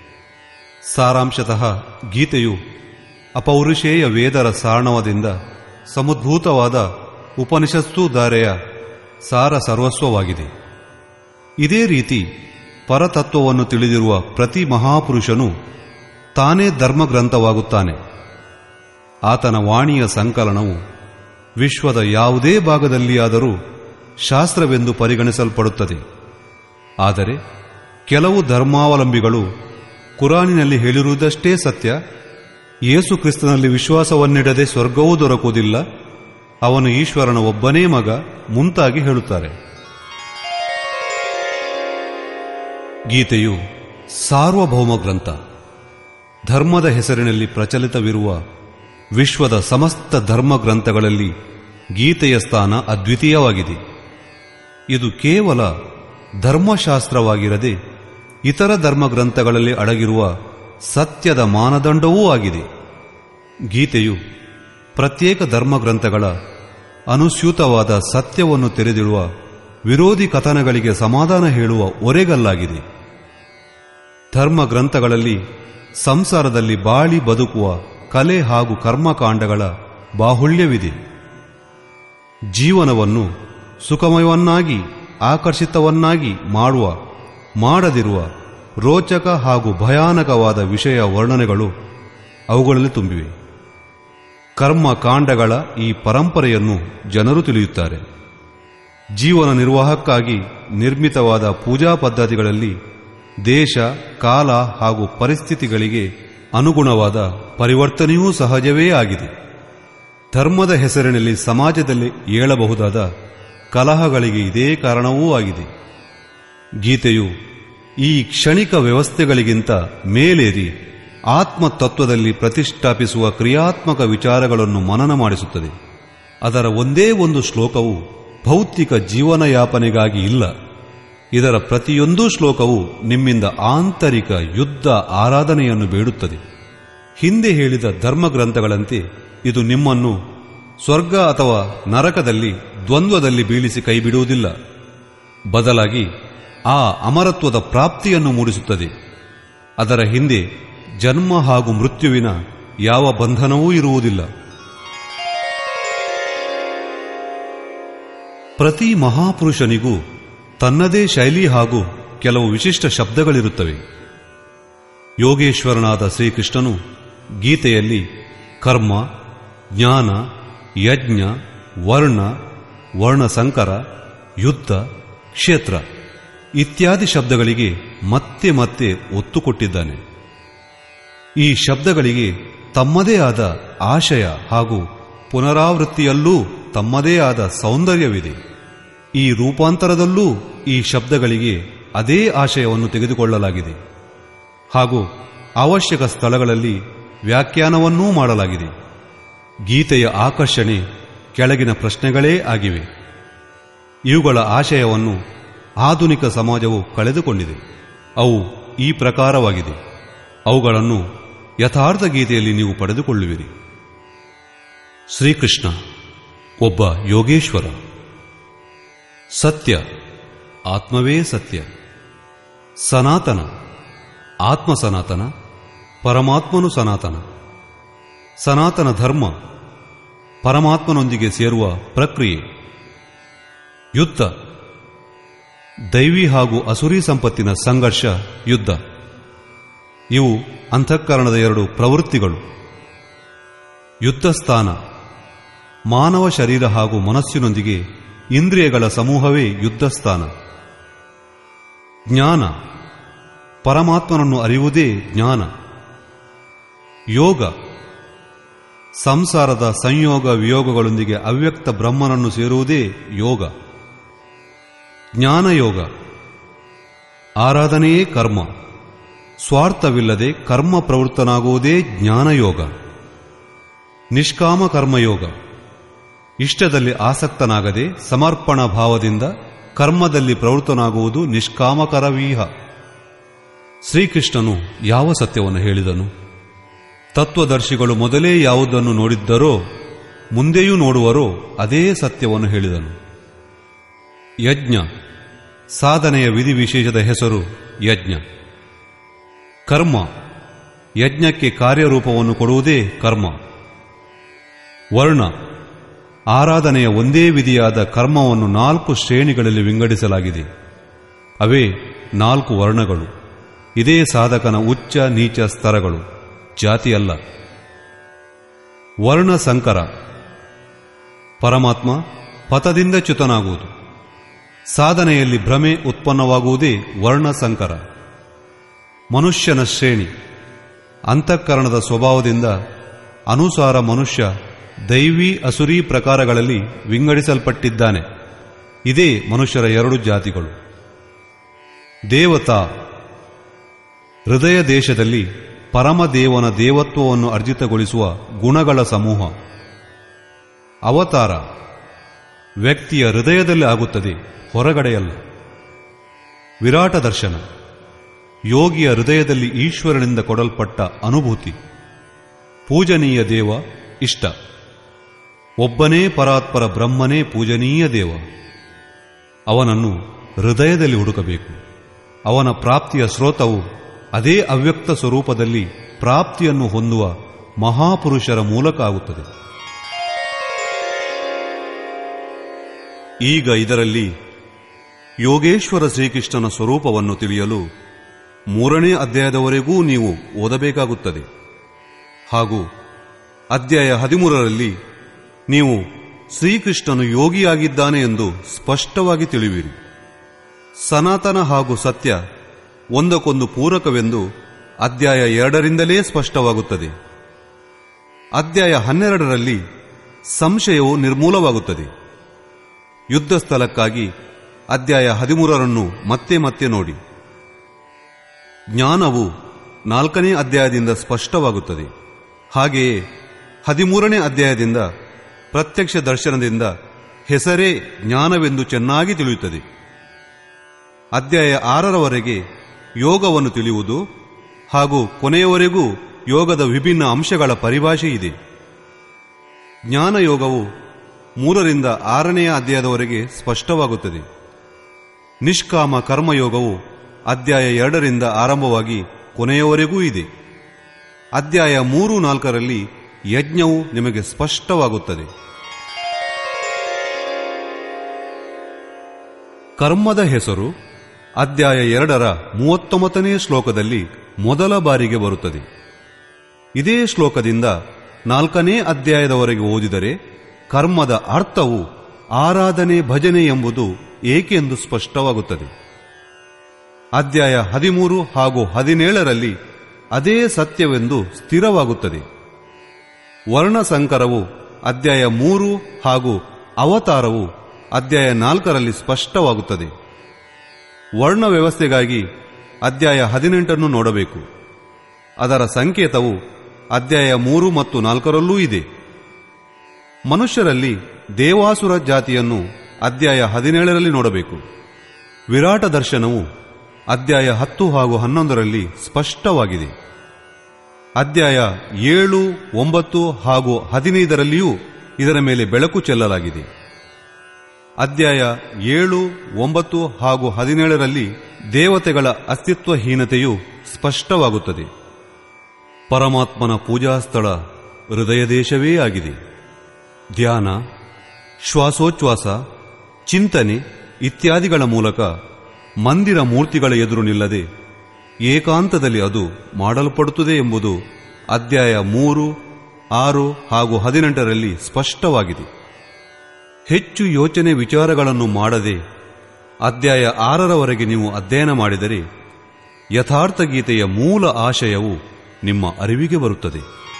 ಸಾರಾಂಶತಃ ಗೀತೆಯು ಅಪೌರುಷೇಯ ವೇದರ ಸಾರಣವದಿಂದ ಸಮುದ್ಭೂತವಾದ ಉಪನಿಷತ್ತುಧಾರೆಯ ಸಾರ ಸರ್ವಸ್ವವಾಗಿದೆ ಇದೇ ರೀತಿ ಪರತತ್ವವನ್ನು ತಿಳಿದಿರುವ ಪ್ರತಿ ಮಹಾಪುರುಷನು ತಾನೇ ಧರ್ಮಗ್ರಂಥವಾಗುತ್ತಾನೆ ಆತನ ವಾಣಿಯ ಸಂಕಲನವು ವಿಶ್ವದ ಯಾವುದೇ ಭಾಗದಲ್ಲಿಯಾದರೂ ಶಾಸ್ತ್ರವೆಂದು ಪರಿಗಣಿಸಲ್ಪಡುತ್ತದೆ ಆದರೆ ಕೆಲವು ಧರ್ಮಾವಲಂಬಿಗಳು ಕುರಾನಿನಲ್ಲಿ ಹೇಳಿರುವುದಷ್ಟೇ ಸತ್ಯ ಯೇಸು ಕ್ರಿಸ್ತನಲ್ಲಿ ವಿಶ್ವಾಸವನ್ನಿಡದೆ ಸ್ವರ್ಗವೂ ದೊರಕುವುದಿಲ್ಲ ಅವನು ಈಶ್ವರನ ಒಬ್ಬನೇ ಮಗ ಮುಂತಾಗಿ ಹೇಳುತ್ತಾರೆ ಗೀತೆಯು ಸಾರ್ವಭೌಮ ಗ್ರಂಥ ಧರ್ಮದ ಹೆಸರಿನಲ್ಲಿ ಪ್ರಚಲಿತವಿರುವ ವಿಶ್ವದ ಸಮಸ್ತ ಧರ್ಮ ಗ್ರಂಥಗಳಲ್ಲಿ ಗೀತೆಯ ಸ್ಥಾನ ಅದ್ವಿತೀಯವಾಗಿದೆ ಇದು ಕೇವಲ ಧರ್ಮಶಾಸ್ತ್ರವಾಗಿರದೆ ಇತರ ಧರ್ಮ ಗ್ರಂಥಗಳಲ್ಲಿ ಅಡಗಿರುವ ಸತ್ಯದ ಮಾನದಂಡವೂ ಆಗಿದೆ ಗೀತೆಯು ಪ್ರತ್ಯೇಕ ಧರ್ಮ ಗ್ರಂಥಗಳ ಅನುಸ್ಯೂತವಾದ ಸತ್ಯವನ್ನು ತೆರೆದಿಡುವ ವಿರೋಧಿ ಕಥನಗಳಿಗೆ ಸಮಾಧಾನ ಹೇಳುವ ಒರೆಗಲ್ಲಾಗಿದೆ ಧರ್ಮ ಗ್ರಂಥಗಳಲ್ಲಿ ಸಂಸಾರದಲ್ಲಿ ಬಾಳಿ ಬದುಕುವ ಕಲೆ ಹಾಗೂ ಕರ್ಮಕಾಂಡಗಳ ಬಾಹುಳ್ಯವಿದೆ ಜೀವನವನ್ನು ಸುಖಮಯವನ್ನಾಗಿ ಆಕರ್ಷಿತವನ್ನಾಗಿ ಮಾಡುವ ಮಾಡದಿರುವ ರೋಚಕ ಹಾಗೂ ಭಯಾನಕವಾದ ವಿಷಯ ವರ್ಣನೆಗಳು ಅವುಗಳಲ್ಲಿ ತುಂಬಿವೆ ಕರ್ಮಕಾಂಡಗಳ ಈ ಪರಂಪರೆಯನ್ನು ಜನರು ತಿಳಿಯುತ್ತಾರೆ ಜೀವನ ನಿರ್ವಾಹಕ್ಕಾಗಿ ನಿರ್ಮಿತವಾದ ಪೂಜಾ ಪದ್ಧತಿಗಳಲ್ಲಿ ದೇಶ ಕಾಲ ಹಾಗೂ ಪರಿಸ್ಥಿತಿಗಳಿಗೆ ಅನುಗುಣವಾದ ಪರಿವರ್ತನೆಯೂ ಸಹಜವೇ ಆಗಿದೆ ಧರ್ಮದ ಹೆಸರಿನಲ್ಲಿ ಸಮಾಜದಲ್ಲಿ ಏಳಬಹುದಾದ ಕಲಹಗಳಿಗೆ ಇದೇ ಕಾರಣವೂ ಆಗಿದೆ ಗೀತೆಯು ಈ ಕ್ಷಣಿಕ ವ್ಯವಸ್ಥೆಗಳಿಗಿಂತ ಮೇಲೇರಿ ಆತ್ಮತತ್ವದಲ್ಲಿ ಪ್ರತಿಷ್ಠಾಪಿಸುವ ಕ್ರಿಯಾತ್ಮಕ ವಿಚಾರಗಳನ್ನು ಮನನ ಮಾಡಿಸುತ್ತದೆ ಅದರ ಒಂದೇ ಒಂದು ಶ್ಲೋಕವು ಭೌತಿಕ ಜೀವನಯಾಪನೆಗಾಗಿ ಇಲ್ಲ ಇದರ ಪ್ರತಿಯೊಂದು ಶ್ಲೋಕವು ನಿಮ್ಮಿಂದ ಆಂತರಿಕ ಯುದ್ಧ ಆರಾಧನೆಯನ್ನು ಬೇಡುತ್ತದೆ ಹಿಂದೆ ಹೇಳಿದ ಧರ್ಮಗ್ರಂಥಗಳಂತೆ ಇದು ನಿಮ್ಮನ್ನು ಸ್ವರ್ಗ ಅಥವಾ ನರಕದಲ್ಲಿ ದ್ವಂದ್ವದಲ್ಲಿ ಬೀಳಿಸಿ ಕೈಬಿಡುವುದಿಲ್ಲ ಬದಲಾಗಿ ಆ ಅಮರತ್ವದ ಪ್ರಾಪ್ತಿಯನ್ನು ಮೂಡಿಸುತ್ತದೆ ಅದರ ಹಿಂದೆ ಜನ್ಮ ಹಾಗೂ ಮೃತ್ಯುವಿನ ಯಾವ ಬಂಧನವೂ ಇರುವುದಿಲ್ಲ ಪ್ರತಿ ಮಹಾಪುರುಷನಿಗೂ ತನ್ನದೇ ಶೈಲಿ ಹಾಗೂ ಕೆಲವು ವಿಶಿಷ್ಟ ಶಬ್ದಗಳಿರುತ್ತವೆ ಯೋಗೇಶ್ವರನಾದ ಶ್ರೀಕೃಷ್ಣನು ಗೀತೆಯಲ್ಲಿ ಕರ್ಮ ಜ್ಞಾನ ಯಜ್ಞ ವರ್ಣ ವರ್ಣಸಂಕರ ಯುದ್ಧ ಕ್ಷೇತ್ರ ಇತ್ಯಾದಿ ಶಬ್ದಗಳಿಗೆ ಮತ್ತೆ ಮತ್ತೆ ಒತ್ತು ಕೊಟ್ಟಿದ್ದಾನೆ ಈ ಶಬ್ದಗಳಿಗೆ ತಮ್ಮದೇ ಆದ ಆಶಯ ಹಾಗೂ ಪುನರಾವೃತ್ತಿಯಲ್ಲೂ ತಮ್ಮದೇ ಆದ ಸೌಂದರ್ಯವಿದೆ ಈ ರೂಪಾಂತರದಲ್ಲೂ ಈ ಶಬ್ದಗಳಿಗೆ ಅದೇ ಆಶಯವನ್ನು ತೆಗೆದುಕೊಳ್ಳಲಾಗಿದೆ ಹಾಗೂ ಅವಶ್ಯಕ ಸ್ಥಳಗಳಲ್ಲಿ ವ್ಯಾಖ್ಯಾನವನ್ನೂ ಮಾಡಲಾಗಿದೆ ಗೀತೆಯ ಆಕರ್ಷಣೆ ಕೆಳಗಿನ ಪ್ರಶ್ನೆಗಳೇ ಆಗಿವೆ ಇವುಗಳ ಆಶಯವನ್ನು ಆಧುನಿಕ ಸಮಾಜವು ಕಳೆದುಕೊಂಡಿದೆ ಅವು ಈ ಪ್ರಕಾರವಾಗಿದೆ ಅವುಗಳನ್ನು ಯಥಾರ್ಥ ಗೀತೆಯಲ್ಲಿ ನೀವು ಪಡೆದುಕೊಳ್ಳುವಿರಿ ಶ್ರೀಕೃಷ್ಣ ಒಬ್ಬ ಯೋಗೇಶ್ವರ ಸತ್ಯ ಆತ್ಮವೇ ಸತ್ಯ ಸನಾತನ ಆತ್ಮ ಸನಾತನ ಪರಮಾತ್ಮನು ಸನಾತನ ಸನಾತನ ಧರ್ಮ ಪರಮಾತ್ಮನೊಂದಿಗೆ ಸೇರುವ ಪ್ರಕ್ರಿಯೆ ಯುದ್ಧ ದೈವಿ ಹಾಗೂ ಅಸುರಿ ಸಂಪತ್ತಿನ ಸಂಘರ್ಷ ಯುದ್ಧ ಇವು ಅಂತಃಕರಣದ ಎರಡು ಪ್ರವೃತ್ತಿಗಳು ಯುದ್ಧ ಸ್ಥಾನ ಮಾನವ ಶರೀರ ಹಾಗೂ ಮನಸ್ಸಿನೊಂದಿಗೆ ಇಂದ್ರಿಯಗಳ ಸಮೂಹವೇ ಯುದ್ಧ ಸ್ಥಾನ ಜ್ಞಾನ ಪರಮಾತ್ಮನನ್ನು ಅರಿಯುವುದೇ ಜ್ಞಾನ ಯೋಗ ಸಂಸಾರದ ಸಂಯೋಗ ವಿಯೋಗಗಳೊಂದಿಗೆ ಅವ್ಯಕ್ತ ಬ್ರಹ್ಮನನ್ನು ಸೇರುವುದೇ ಯೋಗ ಜ್ಞಾನಯೋಗ ಆರಾಧನೆಯೇ ಕರ್ಮ ಸ್ವಾರ್ಥವಿಲ್ಲದೆ ಕರ್ಮ ಪ್ರವೃತ್ತನಾಗುವುದೇ ಜ್ಞಾನಯೋಗ ನಿಷ್ಕಾಮ ಕರ್ಮಯೋಗ ಇಷ್ಟದಲ್ಲಿ ಆಸಕ್ತನಾಗದೆ ಸಮರ್ಪಣ ಭಾವದಿಂದ ಕರ್ಮದಲ್ಲಿ ಪ್ರವೃತ್ತನಾಗುವುದು ನಿಷ್ಕಾಮಕರವೀಹ ಶ್ರೀಕೃಷ್ಣನು ಯಾವ ಸತ್ಯವನ್ನು ಹೇಳಿದನು ತತ್ವದರ್ಶಿಗಳು ಮೊದಲೇ ಯಾವುದನ್ನು ನೋಡಿದ್ದರೋ ಮುಂದೆಯೂ ನೋಡುವರೋ ಅದೇ ಸತ್ಯವನ್ನು ಹೇಳಿದನು ಯಜ್ಞ ಸಾಧನೆಯ ವಿಧಿವಿಶೇಷದ ಹೆಸರು ಯಜ್ಞ ಕರ್ಮ ಯಜ್ಞಕ್ಕೆ ಕಾರ್ಯರೂಪವನ್ನು ಕೊಡುವುದೇ ಕರ್ಮ ವರ್ಣ ಆರಾಧನೆಯ ಒಂದೇ ವಿಧಿಯಾದ ಕರ್ಮವನ್ನು ನಾಲ್ಕು ಶ್ರೇಣಿಗಳಲ್ಲಿ ವಿಂಗಡಿಸಲಾಗಿದೆ ಅವೇ ನಾಲ್ಕು ವರ್ಣಗಳು ಇದೇ ಸಾಧಕನ ಉಚ್ಚ ನೀಚ ಸ್ತರಗಳು ಜಾತಿಯಲ್ಲ ವರ್ಣ ಸಂಕರ ಪರಮಾತ್ಮ ಪಥದಿಂದ ಚ್ಯುತನಾಗುವುದು ಸಾಧನೆಯಲ್ಲಿ ಭ್ರಮೆ ಉತ್ಪನ್ನವಾಗುವುದೇ ವರ್ಣ ಸಂಕರ ಮನುಷ್ಯನ ಶ್ರೇಣಿ ಅಂತಃಕರಣದ ಸ್ವಭಾವದಿಂದ ಅನುಸಾರ ಮನುಷ್ಯ ದೈವಿ ಅಸುರಿ ಪ್ರಕಾರಗಳಲ್ಲಿ ವಿಂಗಡಿಸಲ್ಪಟ್ಟಿದ್ದಾನೆ ಇದೇ ಮನುಷ್ಯರ ಎರಡು ಜಾತಿಗಳು ದೇವತಾ ಹೃದಯ ದೇಶದಲ್ಲಿ ಪರಮದೇವನ ದೇವತ್ವವನ್ನು ಅರ್ಜಿತಗೊಳಿಸುವ ಗುಣಗಳ ಸಮೂಹ ಅವತಾರ ವ್ಯಕ್ತಿಯ ಹೃದಯದಲ್ಲಿ ಆಗುತ್ತದೆ ಹೊರಗಡೆಯಲ್ಲ ವಿರಾಟ ದರ್ಶನ ಯೋಗಿಯ ಹೃದಯದಲ್ಲಿ ಈಶ್ವರನಿಂದ ಕೊಡಲ್ಪಟ್ಟ ಅನುಭೂತಿ ಪೂಜನೀಯ ದೇವ ಇಷ್ಟ ಒಬ್ಬನೇ ಪರಾತ್ಪರ ಬ್ರಹ್ಮನೇ ಪೂಜನೀಯ ದೇವ ಅವನನ್ನು ಹೃದಯದಲ್ಲಿ ಹುಡುಕಬೇಕು ಅವನ ಪ್ರಾಪ್ತಿಯ ಸ್ರೋತವು ಅದೇ ಅವ್ಯಕ್ತ ಸ್ವರೂಪದಲ್ಲಿ ಪ್ರಾಪ್ತಿಯನ್ನು ಹೊಂದುವ ಮಹಾಪುರುಷರ ಮೂಲಕ ಆಗುತ್ತದೆ ಈಗ ಇದರಲ್ಲಿ ಯೋಗೇಶ್ವರ ಶ್ರೀಕೃಷ್ಣನ ಸ್ವರೂಪವನ್ನು ತಿಳಿಯಲು ಮೂರನೇ ಅಧ್ಯಾಯದವರೆಗೂ ನೀವು ಓದಬೇಕಾಗುತ್ತದೆ ಹಾಗೂ ಅಧ್ಯಾಯ ಹದಿಮೂರರಲ್ಲಿ ನೀವು ಶ್ರೀಕೃಷ್ಣನು ಯೋಗಿಯಾಗಿದ್ದಾನೆ ಎಂದು ಸ್ಪಷ್ಟವಾಗಿ ತಿಳಿಯುವಿರಿ ಸನಾತನ ಹಾಗೂ ಸತ್ಯ ಒಂದಕ್ಕೊಂದು ಪೂರಕವೆಂದು ಅಧ್ಯಾಯ ಎರಡರಿಂದಲೇ ಸ್ಪಷ್ಟವಾಗುತ್ತದೆ ಅಧ್ಯಾಯ ಹನ್ನೆರಡರಲ್ಲಿ ಸಂಶಯವು ನಿರ್ಮೂಲವಾಗುತ್ತದೆ ಯುದ್ಧ ಸ್ಥಳಕ್ಕಾಗಿ ಅಧ್ಯಾಯ ಹದಿಮೂರರನ್ನು ಮತ್ತೆ ಮತ್ತೆ ನೋಡಿ ಜ್ಞಾನವು ನಾಲ್ಕನೇ ಅಧ್ಯಾಯದಿಂದ ಸ್ಪಷ್ಟವಾಗುತ್ತದೆ ಹಾಗೆಯೇ ಹದಿಮೂರನೇ ಅಧ್ಯಾಯದಿಂದ ಪ್ರತ್ಯಕ್ಷ ದರ್ಶನದಿಂದ ಹೆಸರೇ ಜ್ಞಾನವೆಂದು ಚೆನ್ನಾಗಿ ತಿಳಿಯುತ್ತದೆ ಅಧ್ಯಾಯ ಆರರವರೆಗೆ ಯೋಗವನ್ನು ತಿಳಿಯುವುದು ಹಾಗೂ ಕೊನೆಯವರೆಗೂ ಯೋಗದ ವಿಭಿನ್ನ ಅಂಶಗಳ ಪರಿಭಾಷೆ ಇದೆ ಜ್ಞಾನಯೋಗವು ಮೂರರಿಂದ ಆರನೆಯ ಅಧ್ಯಾಯದವರೆಗೆ ಸ್ಪಷ್ಟವಾಗುತ್ತದೆ ನಿಷ್ಕಾಮ ಕರ್ಮಯೋಗವು ಅಧ್ಯಾಯ ಎರಡರಿಂದ ಆರಂಭವಾಗಿ ಕೊನೆಯವರೆಗೂ ಇದೆ ಅಧ್ಯಾಯ ಮೂರು ನಾಲ್ಕರಲ್ಲಿ ಯಜ್ಞವು ನಿಮಗೆ ಸ್ಪಷ್ಟವಾಗುತ್ತದೆ ಕರ್ಮದ ಹೆಸರು ಅಧ್ಯಾಯ ಎರಡರ ಮೂವತ್ತೊಂಬತ್ತನೇ ಶ್ಲೋಕದಲ್ಲಿ ಮೊದಲ ಬಾರಿಗೆ ಬರುತ್ತದೆ ಇದೇ ಶ್ಲೋಕದಿಂದ ನಾಲ್ಕನೇ ಅಧ್ಯಾಯದವರೆಗೆ ಓದಿದರೆ ಕರ್ಮದ ಅರ್ಥವು ಆರಾಧನೆ ಭಜನೆ ಎಂಬುದು ಏಕೆಂದು ಸ್ಪಷ್ಟವಾಗುತ್ತದೆ ಅಧ್ಯಾಯ ಹದಿಮೂರು ಹಾಗೂ ಹದಿನೇಳರಲ್ಲಿ ಅದೇ ಸತ್ಯವೆಂದು ಸ್ಥಿರವಾಗುತ್ತದೆ ವರ್ಣಸಂಕರವು ಅಧ್ಯಾಯ ಮೂರು ಹಾಗೂ ಅವತಾರವು ಅಧ್ಯಾಯ ನಾಲ್ಕರಲ್ಲಿ ಸ್ಪಷ್ಟವಾಗುತ್ತದೆ ವರ್ಣ ವ್ಯವಸ್ಥೆಗಾಗಿ ಅಧ್ಯಾಯ ಹದಿನೆಂಟನ್ನು ನೋಡಬೇಕು ಅದರ ಸಂಕೇತವು ಅಧ್ಯಾಯ ಮೂರು ಮತ್ತು ನಾಲ್ಕರಲ್ಲೂ ಇದೆ ಮನುಷ್ಯರಲ್ಲಿ ದೇವಾಸುರ ಜಾತಿಯನ್ನು ಅಧ್ಯಾಯ ಹದಿನೇಳರಲ್ಲಿ ನೋಡಬೇಕು ವಿರಾಟ ದರ್ಶನವು ಅಧ್ಯಾಯ ಹತ್ತು ಹಾಗೂ ಹನ್ನೊಂದರಲ್ಲಿ ಸ್ಪಷ್ಟವಾಗಿದೆ ಅಧ್ಯಾಯ ಏಳು ಒಂಬತ್ತು ಹಾಗೂ ಹದಿನೈದರಲ್ಲಿಯೂ ಇದರ ಮೇಲೆ ಬೆಳಕು ಚೆಲ್ಲಲಾಗಿದೆ ಅಧ್ಯಾಯ ಏಳು ಒಂಬತ್ತು ಹಾಗೂ ಹದಿನೇಳರಲ್ಲಿ ದೇವತೆಗಳ ಅಸ್ತಿತ್ವಹೀನತೆಯು ಸ್ಪಷ್ಟವಾಗುತ್ತದೆ ಪರಮಾತ್ಮನ ಪೂಜಾ ಸ್ಥಳ ಹೃದಯ ದೇಶವೇ ಆಗಿದೆ ಧ್ಯಾನ ಶ್ವಾಸೋಚ್ಛ್ವಾಸ ಚಿಂತನೆ ಇತ್ಯಾದಿಗಳ ಮೂಲಕ ಮಂದಿರ ಮೂರ್ತಿಗಳ ಎದುರು ನಿಲ್ಲದೆ ಏಕಾಂತದಲ್ಲಿ ಅದು ಮಾಡಲ್ಪಡುತ್ತದೆ ಎಂಬುದು ಅಧ್ಯಾಯ ಮೂರು ಆರು ಹಾಗೂ ಹದಿನೆಂಟರಲ್ಲಿ ಸ್ಪಷ್ಟವಾಗಿದೆ ಹೆಚ್ಚು ಯೋಚನೆ ವಿಚಾರಗಳನ್ನು ಮಾಡದೆ ಅಧ್ಯಾಯ ಆರರವರೆಗೆ ನೀವು ಅಧ್ಯಯನ ಮಾಡಿದರೆ ಯಥಾರ್ಥ ಗೀತೆಯ ಮೂಲ ಆಶಯವು ನಿಮ್ಮ ಅರಿವಿಗೆ ಬರುತ್ತದೆ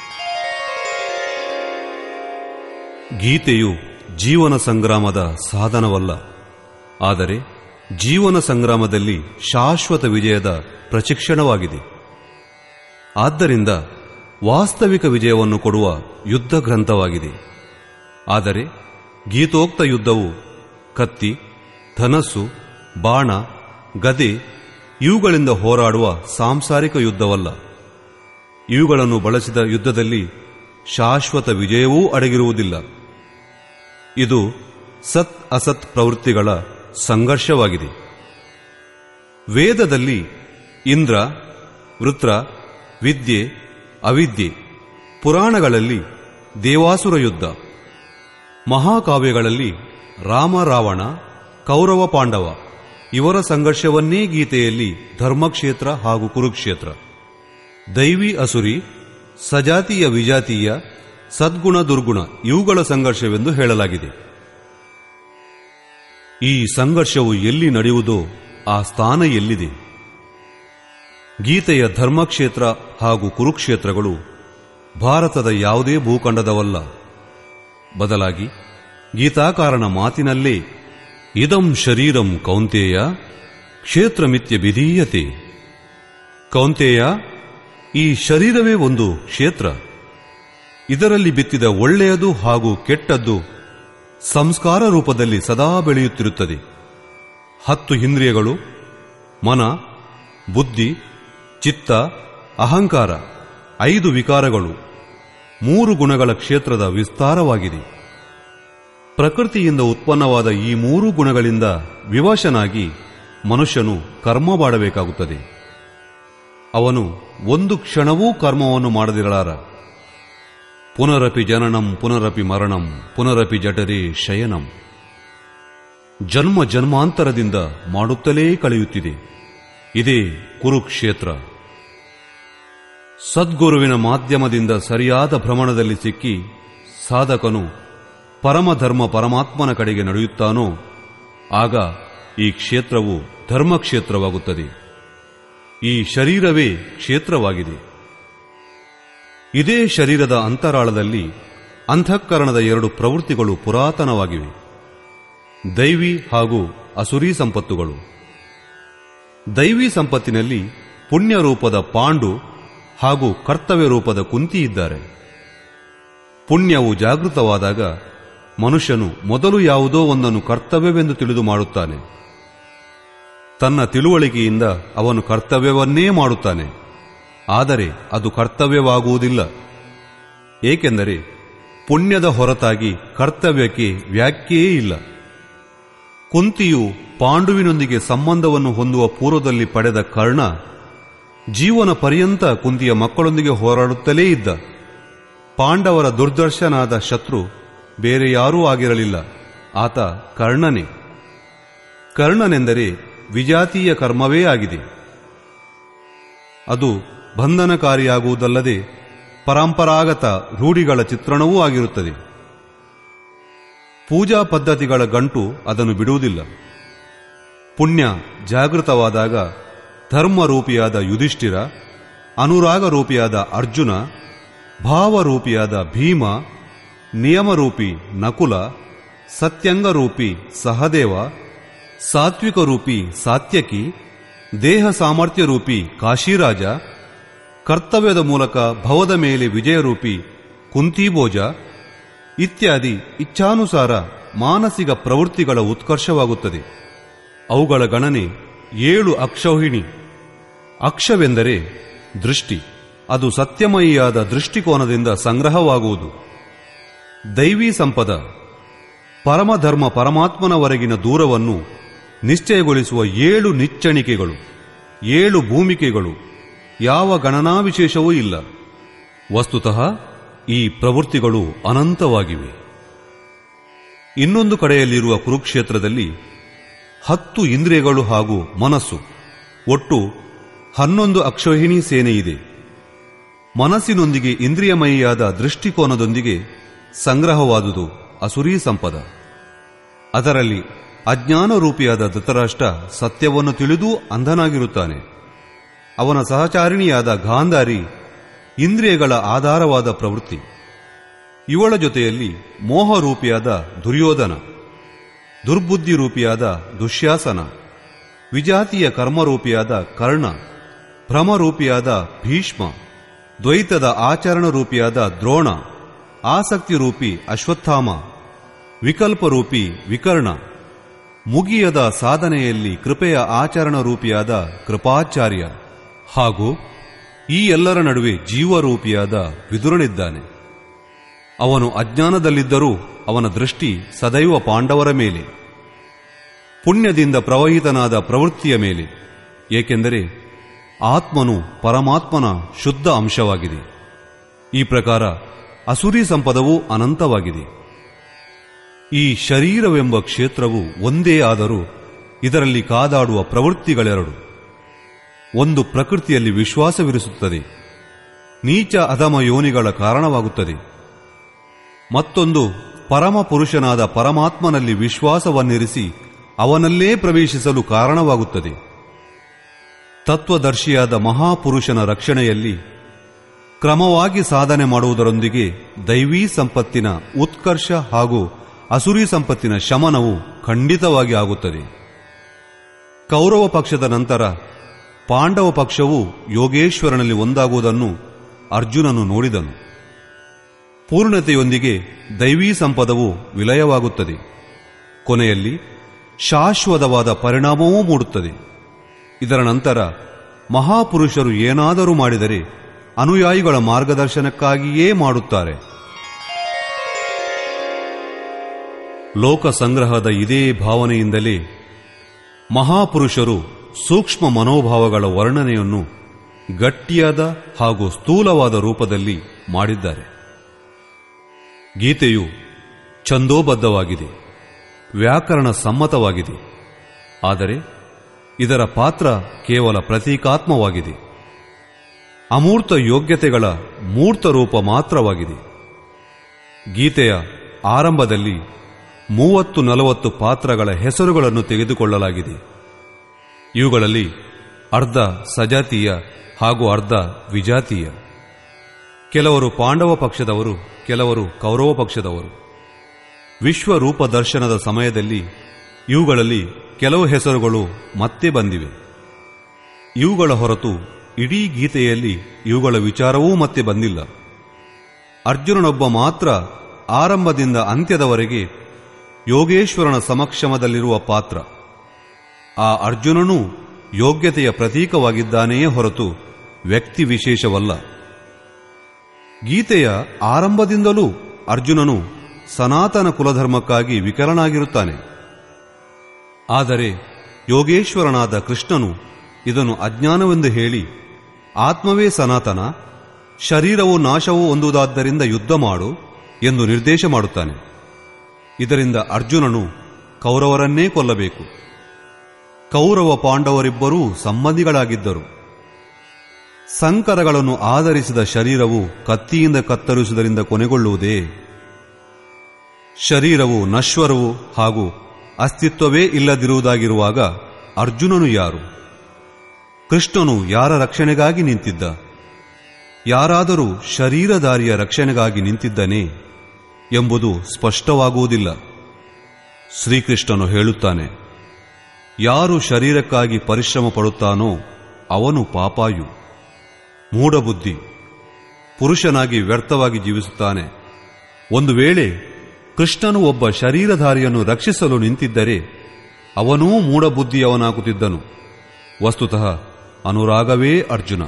ಗೀತೆಯು ಜೀವನ ಸಂಗ್ರಾಮದ ಸಾಧನವಲ್ಲ ಆದರೆ ಜೀವನ ಸಂಗ್ರಾಮದಲ್ಲಿ ಶಾಶ್ವತ ವಿಜಯದ ಪ್ರಶಿಕ್ಷಣವಾಗಿದೆ ಆದ್ದರಿಂದ ವಾಸ್ತವಿಕ ವಿಜಯವನ್ನು ಕೊಡುವ ಯುದ್ಧ ಗ್ರಂಥವಾಗಿದೆ ಆದರೆ ಗೀತೋಕ್ತ ಯುದ್ಧವು ಕತ್ತಿ ಧನಸ್ಸು ಬಾಣ ಗದೆ ಇವುಗಳಿಂದ ಹೋರಾಡುವ ಸಾಂಸಾರಿಕ ಯುದ್ಧವಲ್ಲ ಇವುಗಳನ್ನು ಬಳಸಿದ ಯುದ್ಧದಲ್ಲಿ ಶಾಶ್ವತ ವಿಜಯವೂ ಅಡಗಿರುವುದಿಲ್ಲ ಇದು ಸತ್ ಅಸತ್ ಪ್ರವೃತ್ತಿಗಳ ಸಂಘರ್ಷವಾಗಿದೆ ವೇದದಲ್ಲಿ ಇಂದ್ರ ವೃತ್ರ ವಿದ್ಯೆ ಅವಿದ್ಯೆ ಪುರಾಣಗಳಲ್ಲಿ ದೇವಾಸುರ ಯುದ್ಧ ಮಹಾಕಾವ್ಯಗಳಲ್ಲಿ ರಾಮ ರಾವಣ ಕೌರವ ಪಾಂಡವ ಇವರ ಸಂಘರ್ಷವನ್ನೇ ಗೀತೆಯಲ್ಲಿ ಧರ್ಮಕ್ಷೇತ್ರ ಹಾಗೂ ಕುರುಕ್ಷೇತ್ರ ದೈವಿ ಅಸುರಿ ಸಜಾತೀಯ ವಿಜಾತೀಯ ಸದ್ಗುಣ ದುರ್ಗುಣ ಇವುಗಳ ಸಂಘರ್ಷವೆಂದು ಹೇಳಲಾಗಿದೆ ಈ ಸಂಘರ್ಷವು ಎಲ್ಲಿ ನಡೆಯುವುದೋ ಆ ಸ್ಥಾನ ಎಲ್ಲಿದೆ ಗೀತೆಯ ಧರ್ಮಕ್ಷೇತ್ರ ಹಾಗೂ ಕುರುಕ್ಷೇತ್ರಗಳು ಭಾರತದ ಯಾವುದೇ ಭೂಖಂಡದವಲ್ಲ ಬದಲಾಗಿ ಗೀತಾಕಾರನ ಮಾತಿನಲ್ಲೇ ಇದಂ ಶರೀರಂ ಕೌಂತೇಯ ಕ್ಷೇತ್ರಮಿತ್ಯ ವಿಧೀಯತೆ ಕೌಂತೇಯ ಈ ಶರೀರವೇ ಒಂದು ಕ್ಷೇತ್ರ ಇದರಲ್ಲಿ ಬಿತ್ತಿದ ಒಳ್ಳೆಯದು ಹಾಗೂ ಕೆಟ್ಟದ್ದು ಸಂಸ್ಕಾರ ರೂಪದಲ್ಲಿ ಸದಾ ಬೆಳೆಯುತ್ತಿರುತ್ತದೆ ಹತ್ತು ಇಂದ್ರಿಯಗಳು ಮನ ಬುದ್ಧಿ ಚಿತ್ತ ಅಹಂಕಾರ ಐದು ವಿಕಾರಗಳು ಮೂರು ಗುಣಗಳ ಕ್ಷೇತ್ರದ ವಿಸ್ತಾರವಾಗಿದೆ ಪ್ರಕೃತಿಯಿಂದ ಉತ್ಪನ್ನವಾದ ಈ ಮೂರು ಗುಣಗಳಿಂದ ವಿವಶನಾಗಿ ಮನುಷ್ಯನು ಕರ್ಮ ಮಾಡಬೇಕಾಗುತ್ತದೆ ಅವನು ಒಂದು ಕ್ಷಣವೂ ಕರ್ಮವನ್ನು ಮಾಡದಿರಲಾರ ಪುನರಪಿ ಜನನಂ ಪುನರಪಿ ಮರಣಂ ಪುನರಪಿ ಜಠರೇ ಶಯನಂ ಜನ್ಮ ಜನ್ಮಾಂತರದಿಂದ ಮಾಡುತ್ತಲೇ ಕಳೆಯುತ್ತಿದೆ ಇದೇ ಕುರುಕ್ಷೇತ್ರ ಸದ್ಗುರುವಿನ ಮಾಧ್ಯಮದಿಂದ ಸರಿಯಾದ ಭ್ರಮಣದಲ್ಲಿ ಸಿಕ್ಕಿ ಸಾಧಕನು ಪರಮಧರ್ಮ ಪರಮಾತ್ಮನ ಕಡೆಗೆ ನಡೆಯುತ್ತಾನೋ ಆಗ ಈ ಕ್ಷೇತ್ರವು ಧರ್ಮಕ್ಷೇತ್ರವಾಗುತ್ತದೆ ಈ ಶರೀರವೇ ಕ್ಷೇತ್ರವಾಗಿದೆ ಇದೇ ಶರೀರದ ಅಂತರಾಳದಲ್ಲಿ ಅಂತಃಕರಣದ ಎರಡು ಪ್ರವೃತ್ತಿಗಳು ಪುರಾತನವಾಗಿವೆ ದೈವಿ ಹಾಗೂ ಅಸುರಿ ಸಂಪತ್ತುಗಳು ದೈವಿ ಸಂಪತ್ತಿನಲ್ಲಿ ಪುಣ್ಯ ರೂಪದ ಪಾಂಡು ಹಾಗೂ ಕರ್ತವ್ಯ ರೂಪದ ಕುಂತಿ ಇದ್ದಾರೆ ಪುಣ್ಯವು ಜಾಗೃತವಾದಾಗ ಮನುಷ್ಯನು ಮೊದಲು ಯಾವುದೋ ಒಂದನ್ನು ಕರ್ತವ್ಯವೆಂದು ತಿಳಿದು ಮಾಡುತ್ತಾನೆ ತನ್ನ ತಿಳುವಳಿಕೆಯಿಂದ ಅವನು ಕರ್ತವ್ಯವನ್ನೇ ಮಾಡುತ್ತಾನೆ ಆದರೆ ಅದು ಕರ್ತವ್ಯವಾಗುವುದಿಲ್ಲ ಏಕೆಂದರೆ ಪುಣ್ಯದ ಹೊರತಾಗಿ ಕರ್ತವ್ಯಕ್ಕೆ ವ್ಯಾಖ್ಯೆಯೇ ಇಲ್ಲ ಕುಂತಿಯು ಪಾಂಡುವಿನೊಂದಿಗೆ ಸಂಬಂಧವನ್ನು ಹೊಂದುವ ಪೂರ್ವದಲ್ಲಿ ಪಡೆದ ಕರ್ಣ ಜೀವನ ಪರ್ಯಂತ ಕುಂತಿಯ ಮಕ್ಕಳೊಂದಿಗೆ ಹೋರಾಡುತ್ತಲೇ ಇದ್ದ ಪಾಂಡವರ ದುರ್ದರ್ಶನಾದ ಶತ್ರು ಬೇರೆ ಯಾರೂ ಆಗಿರಲಿಲ್ಲ ಆತ ಕರ್ಣನೇ ಕರ್ಣನೆಂದರೆ ವಿಜಾತೀಯ ಕರ್ಮವೇ ಆಗಿದೆ ಅದು ಬಂಧನಕಾರಿಯಾಗುವುದಲ್ಲದೆ ಪರಂಪರಾಗತ ರೂಢಿಗಳ ಚಿತ್ರಣವೂ ಆಗಿರುತ್ತದೆ ಪೂಜಾ ಪದ್ಧತಿಗಳ ಗಂಟು ಅದನ್ನು ಬಿಡುವುದಿಲ್ಲ ಪುಣ್ಯ ಜಾಗೃತವಾದಾಗ ಧರ್ಮರೂಪಿಯಾದ ಯುಧಿಷ್ಠಿರ ಅನುರಾಗರೂಪಿಯಾದ ಅರ್ಜುನ ಭಾವರೂಪಿಯಾದ ಭೀಮ ನಿಯಮರೂಪಿ ನಕುಲ ಸತ್ಯಂಗರೂಪಿ ಸಹದೇವ ಸಾತ್ವಿಕ ರೂಪಿ ಸಾತ್ಯಕಿ ದೇಹ ಸಾಮರ್ಥ್ಯ ರೂಪಿ ಕಾಶಿರಾಜ ಕರ್ತವ್ಯದ ಮೂಲಕ ಭವದ ಮೇಲೆ ವಿಜಯರೂಪಿ ಕುಂತಿಭೋಜ ಇತ್ಯಾದಿ ಇಚ್ಛಾನುಸಾರ ಮಾನಸಿಕ ಪ್ರವೃತ್ತಿಗಳ ಉತ್ಕರ್ಷವಾಗುತ್ತದೆ ಅವುಗಳ ಗಣನೆ ಏಳು ಅಕ್ಷೌಹಿಣಿ ಅಕ್ಷವೆಂದರೆ ದೃಷ್ಟಿ ಅದು ಸತ್ಯಮಯಿಯಾದ ದೃಷ್ಟಿಕೋನದಿಂದ ಸಂಗ್ರಹವಾಗುವುದು ದೈವೀ ಸಂಪದ ಪರಮಧರ್ಮ ಪರಮಾತ್ಮನವರೆಗಿನ ದೂರವನ್ನು ನಿಶ್ಚಯಗೊಳಿಸುವ ಏಳು ನಿಚ್ಚಣಿಕೆಗಳು ಏಳು ಭೂಮಿಕೆಗಳು ಯಾವ ಗಣನಾ ವಿಶೇಷವೂ ಇಲ್ಲ ವಸ್ತುತಃ ಈ ಪ್ರವೃತ್ತಿಗಳು ಅನಂತವಾಗಿವೆ ಇನ್ನೊಂದು ಕಡೆಯಲ್ಲಿರುವ ಕುರುಕ್ಷೇತ್ರದಲ್ಲಿ ಹತ್ತು ಇಂದ್ರಿಯಗಳು ಹಾಗೂ ಮನಸ್ಸು ಒಟ್ಟು ಹನ್ನೊಂದು ಅಕ್ಷೋಹಿಣಿ ಸೇನೆ ಇದೆ ಮನಸ್ಸಿನೊಂದಿಗೆ ಇಂದ್ರಿಯಮಯಿಯಾದ ದೃಷ್ಟಿಕೋನದೊಂದಿಗೆ ಸಂಗ್ರಹವಾದುದು ಅಸುರೀ ಸಂಪದ ಅದರಲ್ಲಿ ಅಜ್ಞಾನರೂಪಿಯಾದ ಧೃತರಾಷ್ಟ್ರ ಸತ್ಯವನ್ನು ತಿಳಿದೂ ಅಂಧನಾಗಿರುತ್ತಾನೆ ಅವನ ಸಹಚಾರಿಣಿಯಾದ ಗಾಂಧಾರಿ ಇಂದ್ರಿಯಗಳ ಆಧಾರವಾದ ಪ್ರವೃತ್ತಿ ಇವಳ ಜೊತೆಯಲ್ಲಿ ಮೋಹರೂಪಿಯಾದ ದುರ್ಯೋಧನ ದುರ್ಬುದ್ಧಿ ರೂಪಿಯಾದ ದುಶ್ಯಾಸನ ವಿಜಾತಿಯ ಕರ್ಮರೂಪಿಯಾದ ಕರ್ಣ ಭ್ರಮರೂಪಿಯಾದ ಭೀಷ್ಮ ದ್ವೈತದ ಆಚರಣ ರೂಪಿಯಾದ ದ್ರೋಣ ಆಸಕ್ತಿ ರೂಪಿ ಅಶ್ವತ್ಥಾಮ ವಿಕಲ್ಪರೂಪಿ ವಿಕರ್ಣ ಮುಗಿಯದ ಸಾಧನೆಯಲ್ಲಿ ಕೃಪೆಯ ಆಚರಣ ರೂಪಿಯಾದ ಕೃಪಾಚಾರ್ಯ ಹಾಗೂ ಈ ಎಲ್ಲರ ನಡುವೆ ಜೀವರೂಪಿಯಾದ ವಿದುರನಿದ್ದಾನೆ ಅವನು ಅಜ್ಞಾನದಲ್ಲಿದ್ದರೂ ಅವನ ದೃಷ್ಟಿ ಸದೈವ ಪಾಂಡವರ ಮೇಲೆ ಪುಣ್ಯದಿಂದ ಪ್ರವಹಿತನಾದ ಪ್ರವೃತ್ತಿಯ ಮೇಲೆ ಏಕೆಂದರೆ ಆತ್ಮನು ಪರಮಾತ್ಮನ ಶುದ್ಧ ಅಂಶವಾಗಿದೆ ಈ ಪ್ರಕಾರ ಅಸುರಿ ಸಂಪದವೂ ಅನಂತವಾಗಿದೆ ಈ ಶರೀರವೆಂಬ ಕ್ಷೇತ್ರವು ಒಂದೇ ಆದರೂ ಇದರಲ್ಲಿ ಕಾದಾಡುವ ಪ್ರವೃತ್ತಿಗಳೆರಡು ಒಂದು ಪ್ರಕೃತಿಯಲ್ಲಿ ವಿಶ್ವಾಸವಿರಿಸುತ್ತದೆ ನೀಚ ಅಧಮ ಯೋನಿಗಳ ಕಾರಣವಾಗುತ್ತದೆ ಮತ್ತೊಂದು ಪರಮ ಪುರುಷನಾದ ಪರಮಾತ್ಮನಲ್ಲಿ ವಿಶ್ವಾಸವನ್ನಿರಿಸಿ ಅವನಲ್ಲೇ ಪ್ರವೇಶಿಸಲು ಕಾರಣವಾಗುತ್ತದೆ ತತ್ವದರ್ಶಿಯಾದ ಮಹಾಪುರುಷನ ರಕ್ಷಣೆಯಲ್ಲಿ ಕ್ರಮವಾಗಿ ಸಾಧನೆ ಮಾಡುವುದರೊಂದಿಗೆ ದೈವೀ ಸಂಪತ್ತಿನ ಉತ್ಕರ್ಷ ಹಾಗೂ ಅಸುರಿ ಸಂಪತ್ತಿನ ಶಮನವು ಖಂಡಿತವಾಗಿ ಆಗುತ್ತದೆ ಕೌರವ ಪಕ್ಷದ ನಂತರ ಪಾಂಡವ ಪಕ್ಷವು ಯೋಗೇಶ್ವರನಲ್ಲಿ ಒಂದಾಗುವುದನ್ನು ಅರ್ಜುನನು ನೋಡಿದನು ಪೂರ್ಣತೆಯೊಂದಿಗೆ ದೈವೀ ಸಂಪದವು ವಿಲಯವಾಗುತ್ತದೆ ಕೊನೆಯಲ್ಲಿ ಶಾಶ್ವತವಾದ ಪರಿಣಾಮವೂ ಮೂಡುತ್ತದೆ ಇದರ ನಂತರ ಮಹಾಪುರುಷರು ಏನಾದರೂ ಮಾಡಿದರೆ ಅನುಯಾಯಿಗಳ ಮಾರ್ಗದರ್ಶನಕ್ಕಾಗಿಯೇ ಮಾಡುತ್ತಾರೆ ಲೋಕ ಸಂಗ್ರಹದ ಇದೇ ಭಾವನೆಯಿಂದಲೇ ಮಹಾಪುರುಷರು ಸೂಕ್ಷ್ಮ ಮನೋಭಾವಗಳ ವರ್ಣನೆಯನ್ನು ಗಟ್ಟಿಯಾದ ಹಾಗೂ ಸ್ಥೂಲವಾದ ರೂಪದಲ್ಲಿ ಮಾಡಿದ್ದಾರೆ ಗೀತೆಯು ಛಂದೋಬದ್ಧವಾಗಿದೆ ವ್ಯಾಕರಣ ಸಮ್ಮತವಾಗಿದೆ ಆದರೆ ಇದರ ಪಾತ್ರ ಕೇವಲ ಪ್ರತೀಕಾತ್ಮವಾಗಿದೆ ಅಮೂರ್ತ ಯೋಗ್ಯತೆಗಳ ಮೂರ್ತ ರೂಪ ಮಾತ್ರವಾಗಿದೆ ಗೀತೆಯ ಆರಂಭದಲ್ಲಿ ಮೂವತ್ತು ನಲವತ್ತು ಪಾತ್ರಗಳ ಹೆಸರುಗಳನ್ನು ತೆಗೆದುಕೊಳ್ಳಲಾಗಿದೆ ಇವುಗಳಲ್ಲಿ ಅರ್ಧ ಸಜಾತೀಯ ಹಾಗೂ ಅರ್ಧ ವಿಜಾತೀಯ ಕೆಲವರು ಪಾಂಡವ ಪಕ್ಷದವರು ಕೆಲವರು ಕೌರವ ಪಕ್ಷದವರು ವಿಶ್ವರೂಪ ದರ್ಶನದ ಸಮಯದಲ್ಲಿ ಇವುಗಳಲ್ಲಿ ಕೆಲವು ಹೆಸರುಗಳು ಮತ್ತೆ ಬಂದಿವೆ ಇವುಗಳ ಹೊರತು ಇಡೀ ಗೀತೆಯಲ್ಲಿ ಇವುಗಳ ವಿಚಾರವೂ ಮತ್ತೆ ಬಂದಿಲ್ಲ ಅರ್ಜುನನೊಬ್ಬ ಮಾತ್ರ ಆರಂಭದಿಂದ ಅಂತ್ಯದವರೆಗೆ ಯೋಗೇಶ್ವರನ ಸಮಕ್ಷಮದಲ್ಲಿರುವ ಪಾತ್ರ ಆ ಅರ್ಜುನನೂ ಯೋಗ್ಯತೆಯ ಪ್ರತೀಕವಾಗಿದ್ದಾನೆಯೇ ಹೊರತು ವ್ಯಕ್ತಿ ವಿಶೇಷವಲ್ಲ ಗೀತೆಯ ಆರಂಭದಿಂದಲೂ ಅರ್ಜುನನು ಸನಾತನ ಕುಲಧರ್ಮಕ್ಕಾಗಿ ವಿಕಲನಾಗಿರುತ್ತಾನೆ ಆದರೆ ಯೋಗೇಶ್ವರನಾದ ಕೃಷ್ಣನು ಇದನ್ನು ಅಜ್ಞಾನವೆಂದು ಹೇಳಿ ಆತ್ಮವೇ ಸನಾತನ ಶರೀರವು ನಾಶವೂ ಹೊಂದುವುದಾದ್ದರಿಂದ ಯುದ್ಧ ಮಾಡು ಎಂದು ನಿರ್ದೇಶ ಮಾಡುತ್ತಾನೆ ಇದರಿಂದ ಅರ್ಜುನನು ಕೌರವರನ್ನೇ ಕೊಲ್ಲಬೇಕು ಕೌರವ ಪಾಂಡವರಿಬ್ಬರೂ ಸಂಬಂಧಿಗಳಾಗಿದ್ದರು ಸಂಕರಗಳನ್ನು ಆಧರಿಸಿದ ಶರೀರವು ಕತ್ತಿಯಿಂದ ಕತ್ತರಿಸುವುದರಿಂದ ಕೊನೆಗೊಳ್ಳುವುದೇ ಶರೀರವು ನಶ್ವರವು ಹಾಗೂ ಅಸ್ತಿತ್ವವೇ ಇಲ್ಲದಿರುವುದಾಗಿರುವಾಗ ಅರ್ಜುನನು ಯಾರು ಕೃಷ್ಣನು ಯಾರ ರಕ್ಷಣೆಗಾಗಿ ನಿಂತಿದ್ದ ಯಾರಾದರೂ ಶರೀರಧಾರಿಯ ರಕ್ಷಣೆಗಾಗಿ ನಿಂತಿದ್ದನೇ ಎಂಬುದು ಸ್ಪಷ್ಟವಾಗುವುದಿಲ್ಲ ಶ್ರೀಕೃಷ್ಣನು ಹೇಳುತ್ತಾನೆ ಯಾರು ಶರೀರಕ್ಕಾಗಿ ಪರಿಶ್ರಮ ಪಡುತ್ತಾನೋ ಅವನು ಪಾಪಾಯು ಮೂಢಬುದ್ಧಿ ಪುರುಷನಾಗಿ ವ್ಯರ್ಥವಾಗಿ ಜೀವಿಸುತ್ತಾನೆ ಒಂದು ವೇಳೆ ಕೃಷ್ಣನು ಒಬ್ಬ ಶರೀರಧಾರಿಯನ್ನು ರಕ್ಷಿಸಲು ನಿಂತಿದ್ದರೆ ಅವನೂ ಮೂಢಬುದ್ಧಿಯವನಾಗುತ್ತಿದ್ದನು ವಸ್ತುತಃ ಅನುರಾಗವೇ ಅರ್ಜುನ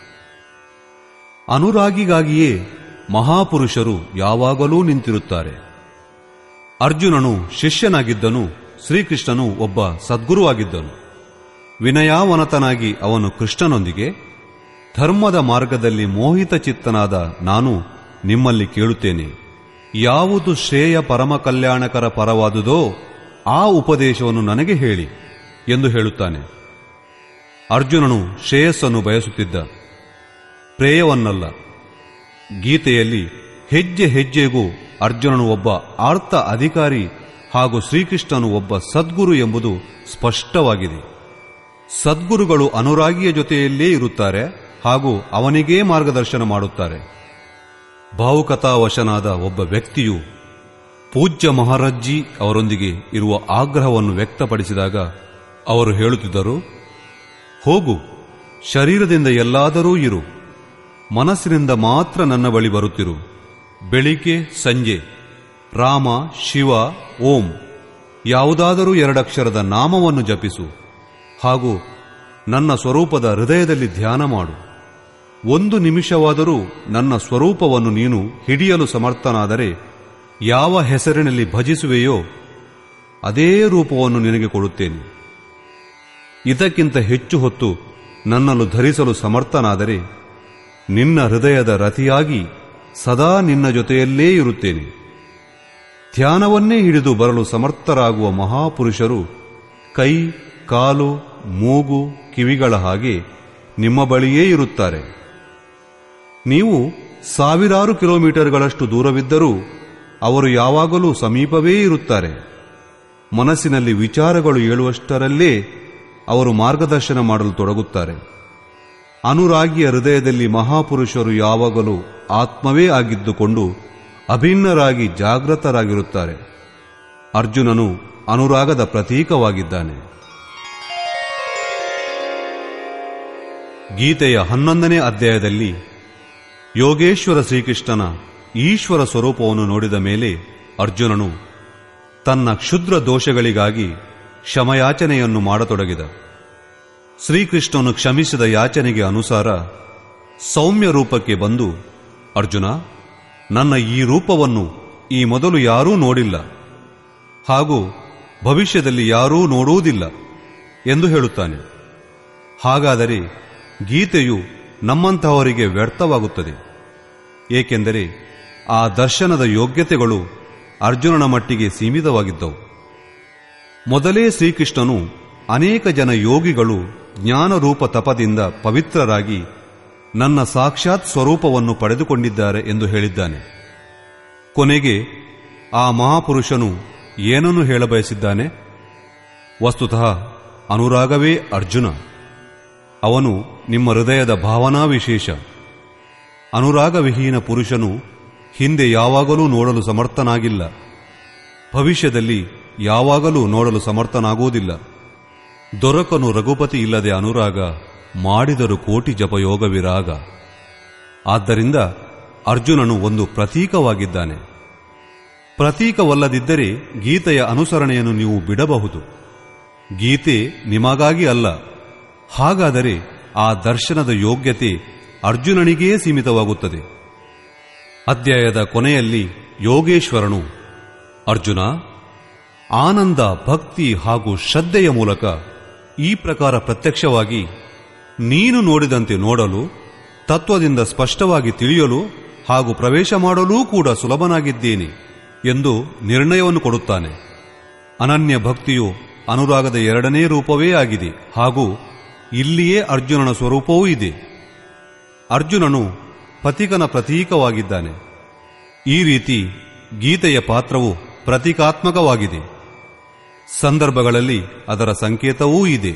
ಅನುರಾಗಿಗಾಗಿಯೇ ಮಹಾಪುರುಷರು ಯಾವಾಗಲೂ ನಿಂತಿರುತ್ತಾರೆ ಅರ್ಜುನನು ಶಿಷ್ಯನಾಗಿದ್ದನು ಶ್ರೀಕೃಷ್ಣನು ಒಬ್ಬ ಸದ್ಗುರುವಾಗಿದ್ದನು ವಿನಯಾವನತನಾಗಿ ಅವನು ಕೃಷ್ಣನೊಂದಿಗೆ ಧರ್ಮದ ಮಾರ್ಗದಲ್ಲಿ ಮೋಹಿತ ಚಿತ್ತನಾದ ನಾನು ನಿಮ್ಮಲ್ಲಿ ಕೇಳುತ್ತೇನೆ ಯಾವುದು ಶ್ರೇಯ ಪರಮ ಕಲ್ಯಾಣಕರ ಪರವಾದುದೋ ಆ ಉಪದೇಶವನ್ನು ನನಗೆ ಹೇಳಿ ಎಂದು ಹೇಳುತ್ತಾನೆ ಅರ್ಜುನನು ಶ್ರೇಯಸ್ಸನ್ನು ಬಯಸುತ್ತಿದ್ದ ಪ್ರೇಯವನ್ನಲ್ಲ ಗೀತೆಯಲ್ಲಿ ಹೆಜ್ಜೆ ಹೆಜ್ಜೆಗೂ ಅರ್ಜುನನು ಒಬ್ಬ ಆರ್ತ ಅಧಿಕಾರಿ ಹಾಗೂ ಶ್ರೀಕೃಷ್ಣನು ಒಬ್ಬ ಸದ್ಗುರು ಎಂಬುದು ಸ್ಪಷ್ಟವಾಗಿದೆ ಸದ್ಗುರುಗಳು ಅನುರಾಗಿಯ ಜೊತೆಯಲ್ಲೇ ಇರುತ್ತಾರೆ ಹಾಗೂ ಅವನಿಗೇ ಮಾರ್ಗದರ್ಶನ ಮಾಡುತ್ತಾರೆ ಭಾವುಕತಾವಶನಾದ ಒಬ್ಬ ವ್ಯಕ್ತಿಯು ಪೂಜ್ಯ ಮಹಾರಜ್ಜಿ ಅವರೊಂದಿಗೆ ಇರುವ ಆಗ್ರಹವನ್ನು ವ್ಯಕ್ತಪಡಿಸಿದಾಗ ಅವರು ಹೇಳುತ್ತಿದ್ದರು ಹೋಗು ಶರೀರದಿಂದ ಎಲ್ಲಾದರೂ ಇರು ಮನಸ್ಸಿನಿಂದ ಮಾತ್ರ ನನ್ನ ಬಳಿ ಬರುತ್ತಿರು ಬೆಳಿಗ್ಗೆ ಸಂಜೆ ರಾಮ ಶಿವ ಓಂ ಯಾವುದಾದರೂ ಎರಡಕ್ಷರದ ನಾಮವನ್ನು ಜಪಿಸು ಹಾಗೂ ನನ್ನ ಸ್ವರೂಪದ ಹೃದಯದಲ್ಲಿ ಧ್ಯಾನ ಮಾಡು ಒಂದು ನಿಮಿಷವಾದರೂ ನನ್ನ ಸ್ವರೂಪವನ್ನು ನೀನು ಹಿಡಿಯಲು ಸಮರ್ಥನಾದರೆ ಯಾವ ಹೆಸರಿನಲ್ಲಿ ಭಜಿಸುವೆಯೋ ಅದೇ ರೂಪವನ್ನು ನಿನಗೆ ಕೊಡುತ್ತೇನೆ ಇದಕ್ಕಿಂತ ಹೆಚ್ಚು ಹೊತ್ತು ನನ್ನನ್ನು ಧರಿಸಲು ಸಮರ್ಥನಾದರೆ ನಿನ್ನ ಹೃದಯದ ರತಿಯಾಗಿ ಸದಾ ನಿನ್ನ ಜೊತೆಯಲ್ಲೇ ಇರುತ್ತೇನೆ ಧ್ಯಾನವನ್ನೇ ಹಿಡಿದು ಬರಲು ಸಮರ್ಥರಾಗುವ ಮಹಾಪುರುಷರು ಕೈ ಕಾಲು ಮೂಗು ಕಿವಿಗಳ ಹಾಗೆ ನಿಮ್ಮ ಬಳಿಯೇ ಇರುತ್ತಾರೆ ನೀವು ಸಾವಿರಾರು ಕಿಲೋಮೀಟರ್ಗಳಷ್ಟು ದೂರವಿದ್ದರೂ ಅವರು ಯಾವಾಗಲೂ ಸಮೀಪವೇ ಇರುತ್ತಾರೆ ಮನಸ್ಸಿನಲ್ಲಿ ವಿಚಾರಗಳು ಏಳುವಷ್ಟರಲ್ಲೇ ಅವರು ಮಾರ್ಗದರ್ಶನ ಮಾಡಲು ತೊಡಗುತ್ತಾರೆ ಅನುರಾಗಿಯ ಹೃದಯದಲ್ಲಿ ಮಹಾಪುರುಷರು ಯಾವಾಗಲೂ ಆತ್ಮವೇ ಆಗಿದ್ದುಕೊಂಡು ಅಭಿನ್ನರಾಗಿ ಜಾಗೃತರಾಗಿರುತ್ತಾರೆ ಅರ್ಜುನನು ಅನುರಾಗದ ಪ್ರತೀಕವಾಗಿದ್ದಾನೆ ಗೀತೆಯ ಹನ್ನೊಂದನೇ ಅಧ್ಯಾಯದಲ್ಲಿ ಯೋಗೇಶ್ವರ ಶ್ರೀಕೃಷ್ಣನ ಈಶ್ವರ ಸ್ವರೂಪವನ್ನು ನೋಡಿದ ಮೇಲೆ ಅರ್ಜುನನು ತನ್ನ ಕ್ಷುದ್ರ ದೋಷಗಳಿಗಾಗಿ ಕ್ಷಮಯಾಚನೆಯನ್ನು ಮಾಡತೊಡಗಿದ ಶ್ರೀಕೃಷ್ಣನು ಕ್ಷಮಿಸಿದ ಯಾಚನೆಗೆ ಅನುಸಾರ ಸೌಮ್ಯ ರೂಪಕ್ಕೆ ಬಂದು ಅರ್ಜುನ ನನ್ನ ಈ ರೂಪವನ್ನು ಈ ಮೊದಲು ಯಾರೂ ನೋಡಿಲ್ಲ ಹಾಗೂ ಭವಿಷ್ಯದಲ್ಲಿ ಯಾರೂ ನೋಡುವುದಿಲ್ಲ ಎಂದು ಹೇಳುತ್ತಾನೆ ಹಾಗಾದರೆ ಗೀತೆಯು ನಮ್ಮಂತಹವರಿಗೆ ವ್ಯರ್ಥವಾಗುತ್ತದೆ ಏಕೆಂದರೆ ಆ ದರ್ಶನದ ಯೋಗ್ಯತೆಗಳು ಅರ್ಜುನನ ಮಟ್ಟಿಗೆ ಸೀಮಿತವಾಗಿದ್ದವು ಮೊದಲೇ ಶ್ರೀಕೃಷ್ಣನು ಅನೇಕ ಜನ ಯೋಗಿಗಳು ಜ್ಞಾನರೂಪ ತಪದಿಂದ ಪವಿತ್ರರಾಗಿ ನನ್ನ ಸಾಕ್ಷಾತ್ ಸ್ವರೂಪವನ್ನು ಪಡೆದುಕೊಂಡಿದ್ದಾರೆ ಎಂದು ಹೇಳಿದ್ದಾನೆ ಕೊನೆಗೆ ಆ ಮಹಾಪುರುಷನು ಏನನ್ನು ಹೇಳಬಯಸಿದ್ದಾನೆ ವಸ್ತುತಃ ಅನುರಾಗವೇ ಅರ್ಜುನ ಅವನು ನಿಮ್ಮ ಹೃದಯದ ಭಾವನಾ ವಿಶೇಷ ಅನುರಾಗವಿಹೀನ ಪುರುಷನು ಹಿಂದೆ ಯಾವಾಗಲೂ ನೋಡಲು ಸಮರ್ಥನಾಗಿಲ್ಲ ಭವಿಷ್ಯದಲ್ಲಿ ಯಾವಾಗಲೂ ನೋಡಲು ಸಮರ್ಥನಾಗುವುದಿಲ್ಲ ದೊರಕನು ರಘುಪತಿ ಇಲ್ಲದೆ ಅನುರಾಗ ಮಾಡಿದರು ಕೋಟಿ ಜಪಯೋಗ ವಿರಾಗ ಆದ್ದರಿಂದ ಅರ್ಜುನನು ಒಂದು ಪ್ರತೀಕವಾಗಿದ್ದಾನೆ ಪ್ರತೀಕವಲ್ಲದಿದ್ದರೆ ಗೀತೆಯ ಅನುಸರಣೆಯನ್ನು ನೀವು ಬಿಡಬಹುದು ಗೀತೆ ನಿಮಗಾಗಿ ಅಲ್ಲ ಹಾಗಾದರೆ ಆ ದರ್ಶನದ ಯೋಗ್ಯತೆ ಅರ್ಜುನನಿಗೇ ಸೀಮಿತವಾಗುತ್ತದೆ ಅಧ್ಯಾಯದ ಕೊನೆಯಲ್ಲಿ ಯೋಗೇಶ್ವರನು ಅರ್ಜುನ ಆನಂದ ಭಕ್ತಿ ಹಾಗೂ ಶ್ರದ್ಧೆಯ ಮೂಲಕ ಈ ಪ್ರಕಾರ ಪ್ರತ್ಯಕ್ಷವಾಗಿ ನೀನು ನೋಡಿದಂತೆ ನೋಡಲು ತತ್ವದಿಂದ ಸ್ಪಷ್ಟವಾಗಿ ತಿಳಿಯಲು ಹಾಗೂ ಪ್ರವೇಶ ಮಾಡಲೂ ಕೂಡ ಸುಲಭನಾಗಿದ್ದೇನೆ ಎಂದು ನಿರ್ಣಯವನ್ನು ಕೊಡುತ್ತಾನೆ ಅನನ್ಯ ಭಕ್ತಿಯು ಅನುರಾಗದ ಎರಡನೇ ರೂಪವೇ ಆಗಿದೆ ಹಾಗೂ ಇಲ್ಲಿಯೇ ಅರ್ಜುನನ ಸ್ವರೂಪವೂ ಇದೆ ಅರ್ಜುನನು ಪಥಿಕನ ಪ್ರತೀಕವಾಗಿದ್ದಾನೆ ಈ ರೀತಿ ಗೀತೆಯ ಪಾತ್ರವು ಪ್ರತೀಕಾತ್ಮಕವಾಗಿದೆ ಸಂದರ್ಭಗಳಲ್ಲಿ ಅದರ ಸಂಕೇತವೂ ಇದೆ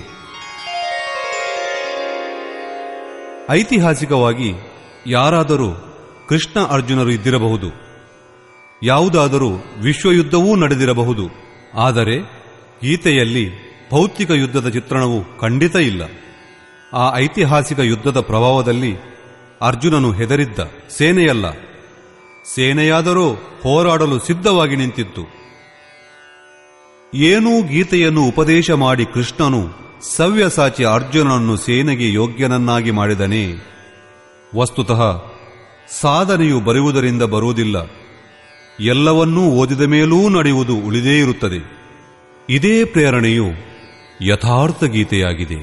ಐತಿಹಾಸಿಕವಾಗಿ ಯಾರಾದರೂ ಕೃಷ್ಣ ಅರ್ಜುನರು ಇದ್ದಿರಬಹುದು ಯಾವುದಾದರೂ ವಿಶ್ವಯುದ್ಧವೂ ನಡೆದಿರಬಹುದು ಆದರೆ ಗೀತೆಯಲ್ಲಿ ಭೌತಿಕ ಯುದ್ಧದ ಚಿತ್ರಣವು ಖಂಡಿತ ಇಲ್ಲ ಆ ಐತಿಹಾಸಿಕ ಯುದ್ಧದ ಪ್ರಭಾವದಲ್ಲಿ ಅರ್ಜುನನು ಹೆದರಿದ್ದ ಸೇನೆಯಲ್ಲ ಸೇನೆಯಾದರೂ ಹೋರಾಡಲು ಸಿದ್ಧವಾಗಿ ನಿಂತಿತ್ತು ಏನೂ ಗೀತೆಯನ್ನು ಉಪದೇಶ ಮಾಡಿ ಕೃಷ್ಣನು ಸವ್ಯಸಾಚಿ ಅರ್ಜುನನನ್ನು ಸೇನೆಗೆ ಯೋಗ್ಯನನ್ನಾಗಿ ಮಾಡಿದನೇ ವಸ್ತುತಃ ಸಾಧನೆಯು ಬರುವುದರಿಂದ ಬರುವುದಿಲ್ಲ ಎಲ್ಲವನ್ನೂ ಓದಿದ ಮೇಲೂ ನಡೆಯುವುದು ಉಳಿದೇ ಇರುತ್ತದೆ ಇದೇ ಪ್ರೇರಣೆಯು ಯಥಾರ್ಥ ಗೀತೆಯಾಗಿದೆ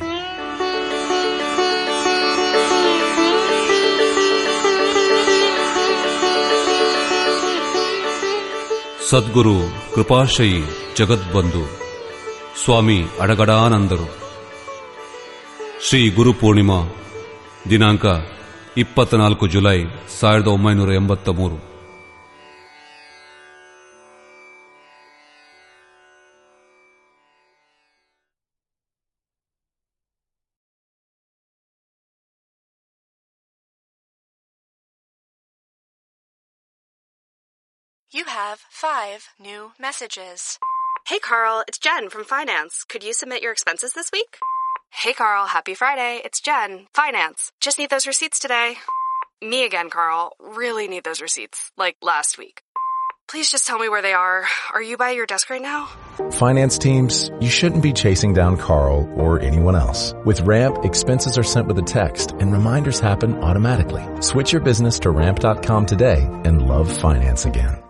ಸದ್ಗುರು ಕೃಪಾಶಯಿ ಜಗದ್ಬಂಧು ಸ್ವಾಮಿ ಅಡಗಡಾನಂದರು ಶ್ರೀ ಗುರು ಪೂರ್ಣಿಮಾ ದಿನಾಂಕ ಇಪ್ಪತ್ನಾಲ್ಕು ಜುಲೈ ಸಾವಿರದ ಒಂಬೈನೂರ ಎಂಬತ್ತ ಮೂರು You have five new messages. Hey Carl, it's Jen from Finance. Could you submit your expenses this week? Hey Carl, happy Friday. It's Jen, Finance. Just need those receipts today. Me again, Carl. Really need those receipts. Like last week. Please just tell me where they are. Are you by your desk right now? Finance teams, you shouldn't be chasing down Carl or anyone else. With Ramp, expenses are sent with a text and reminders happen automatically. Switch your business to ramp.com today and love finance again.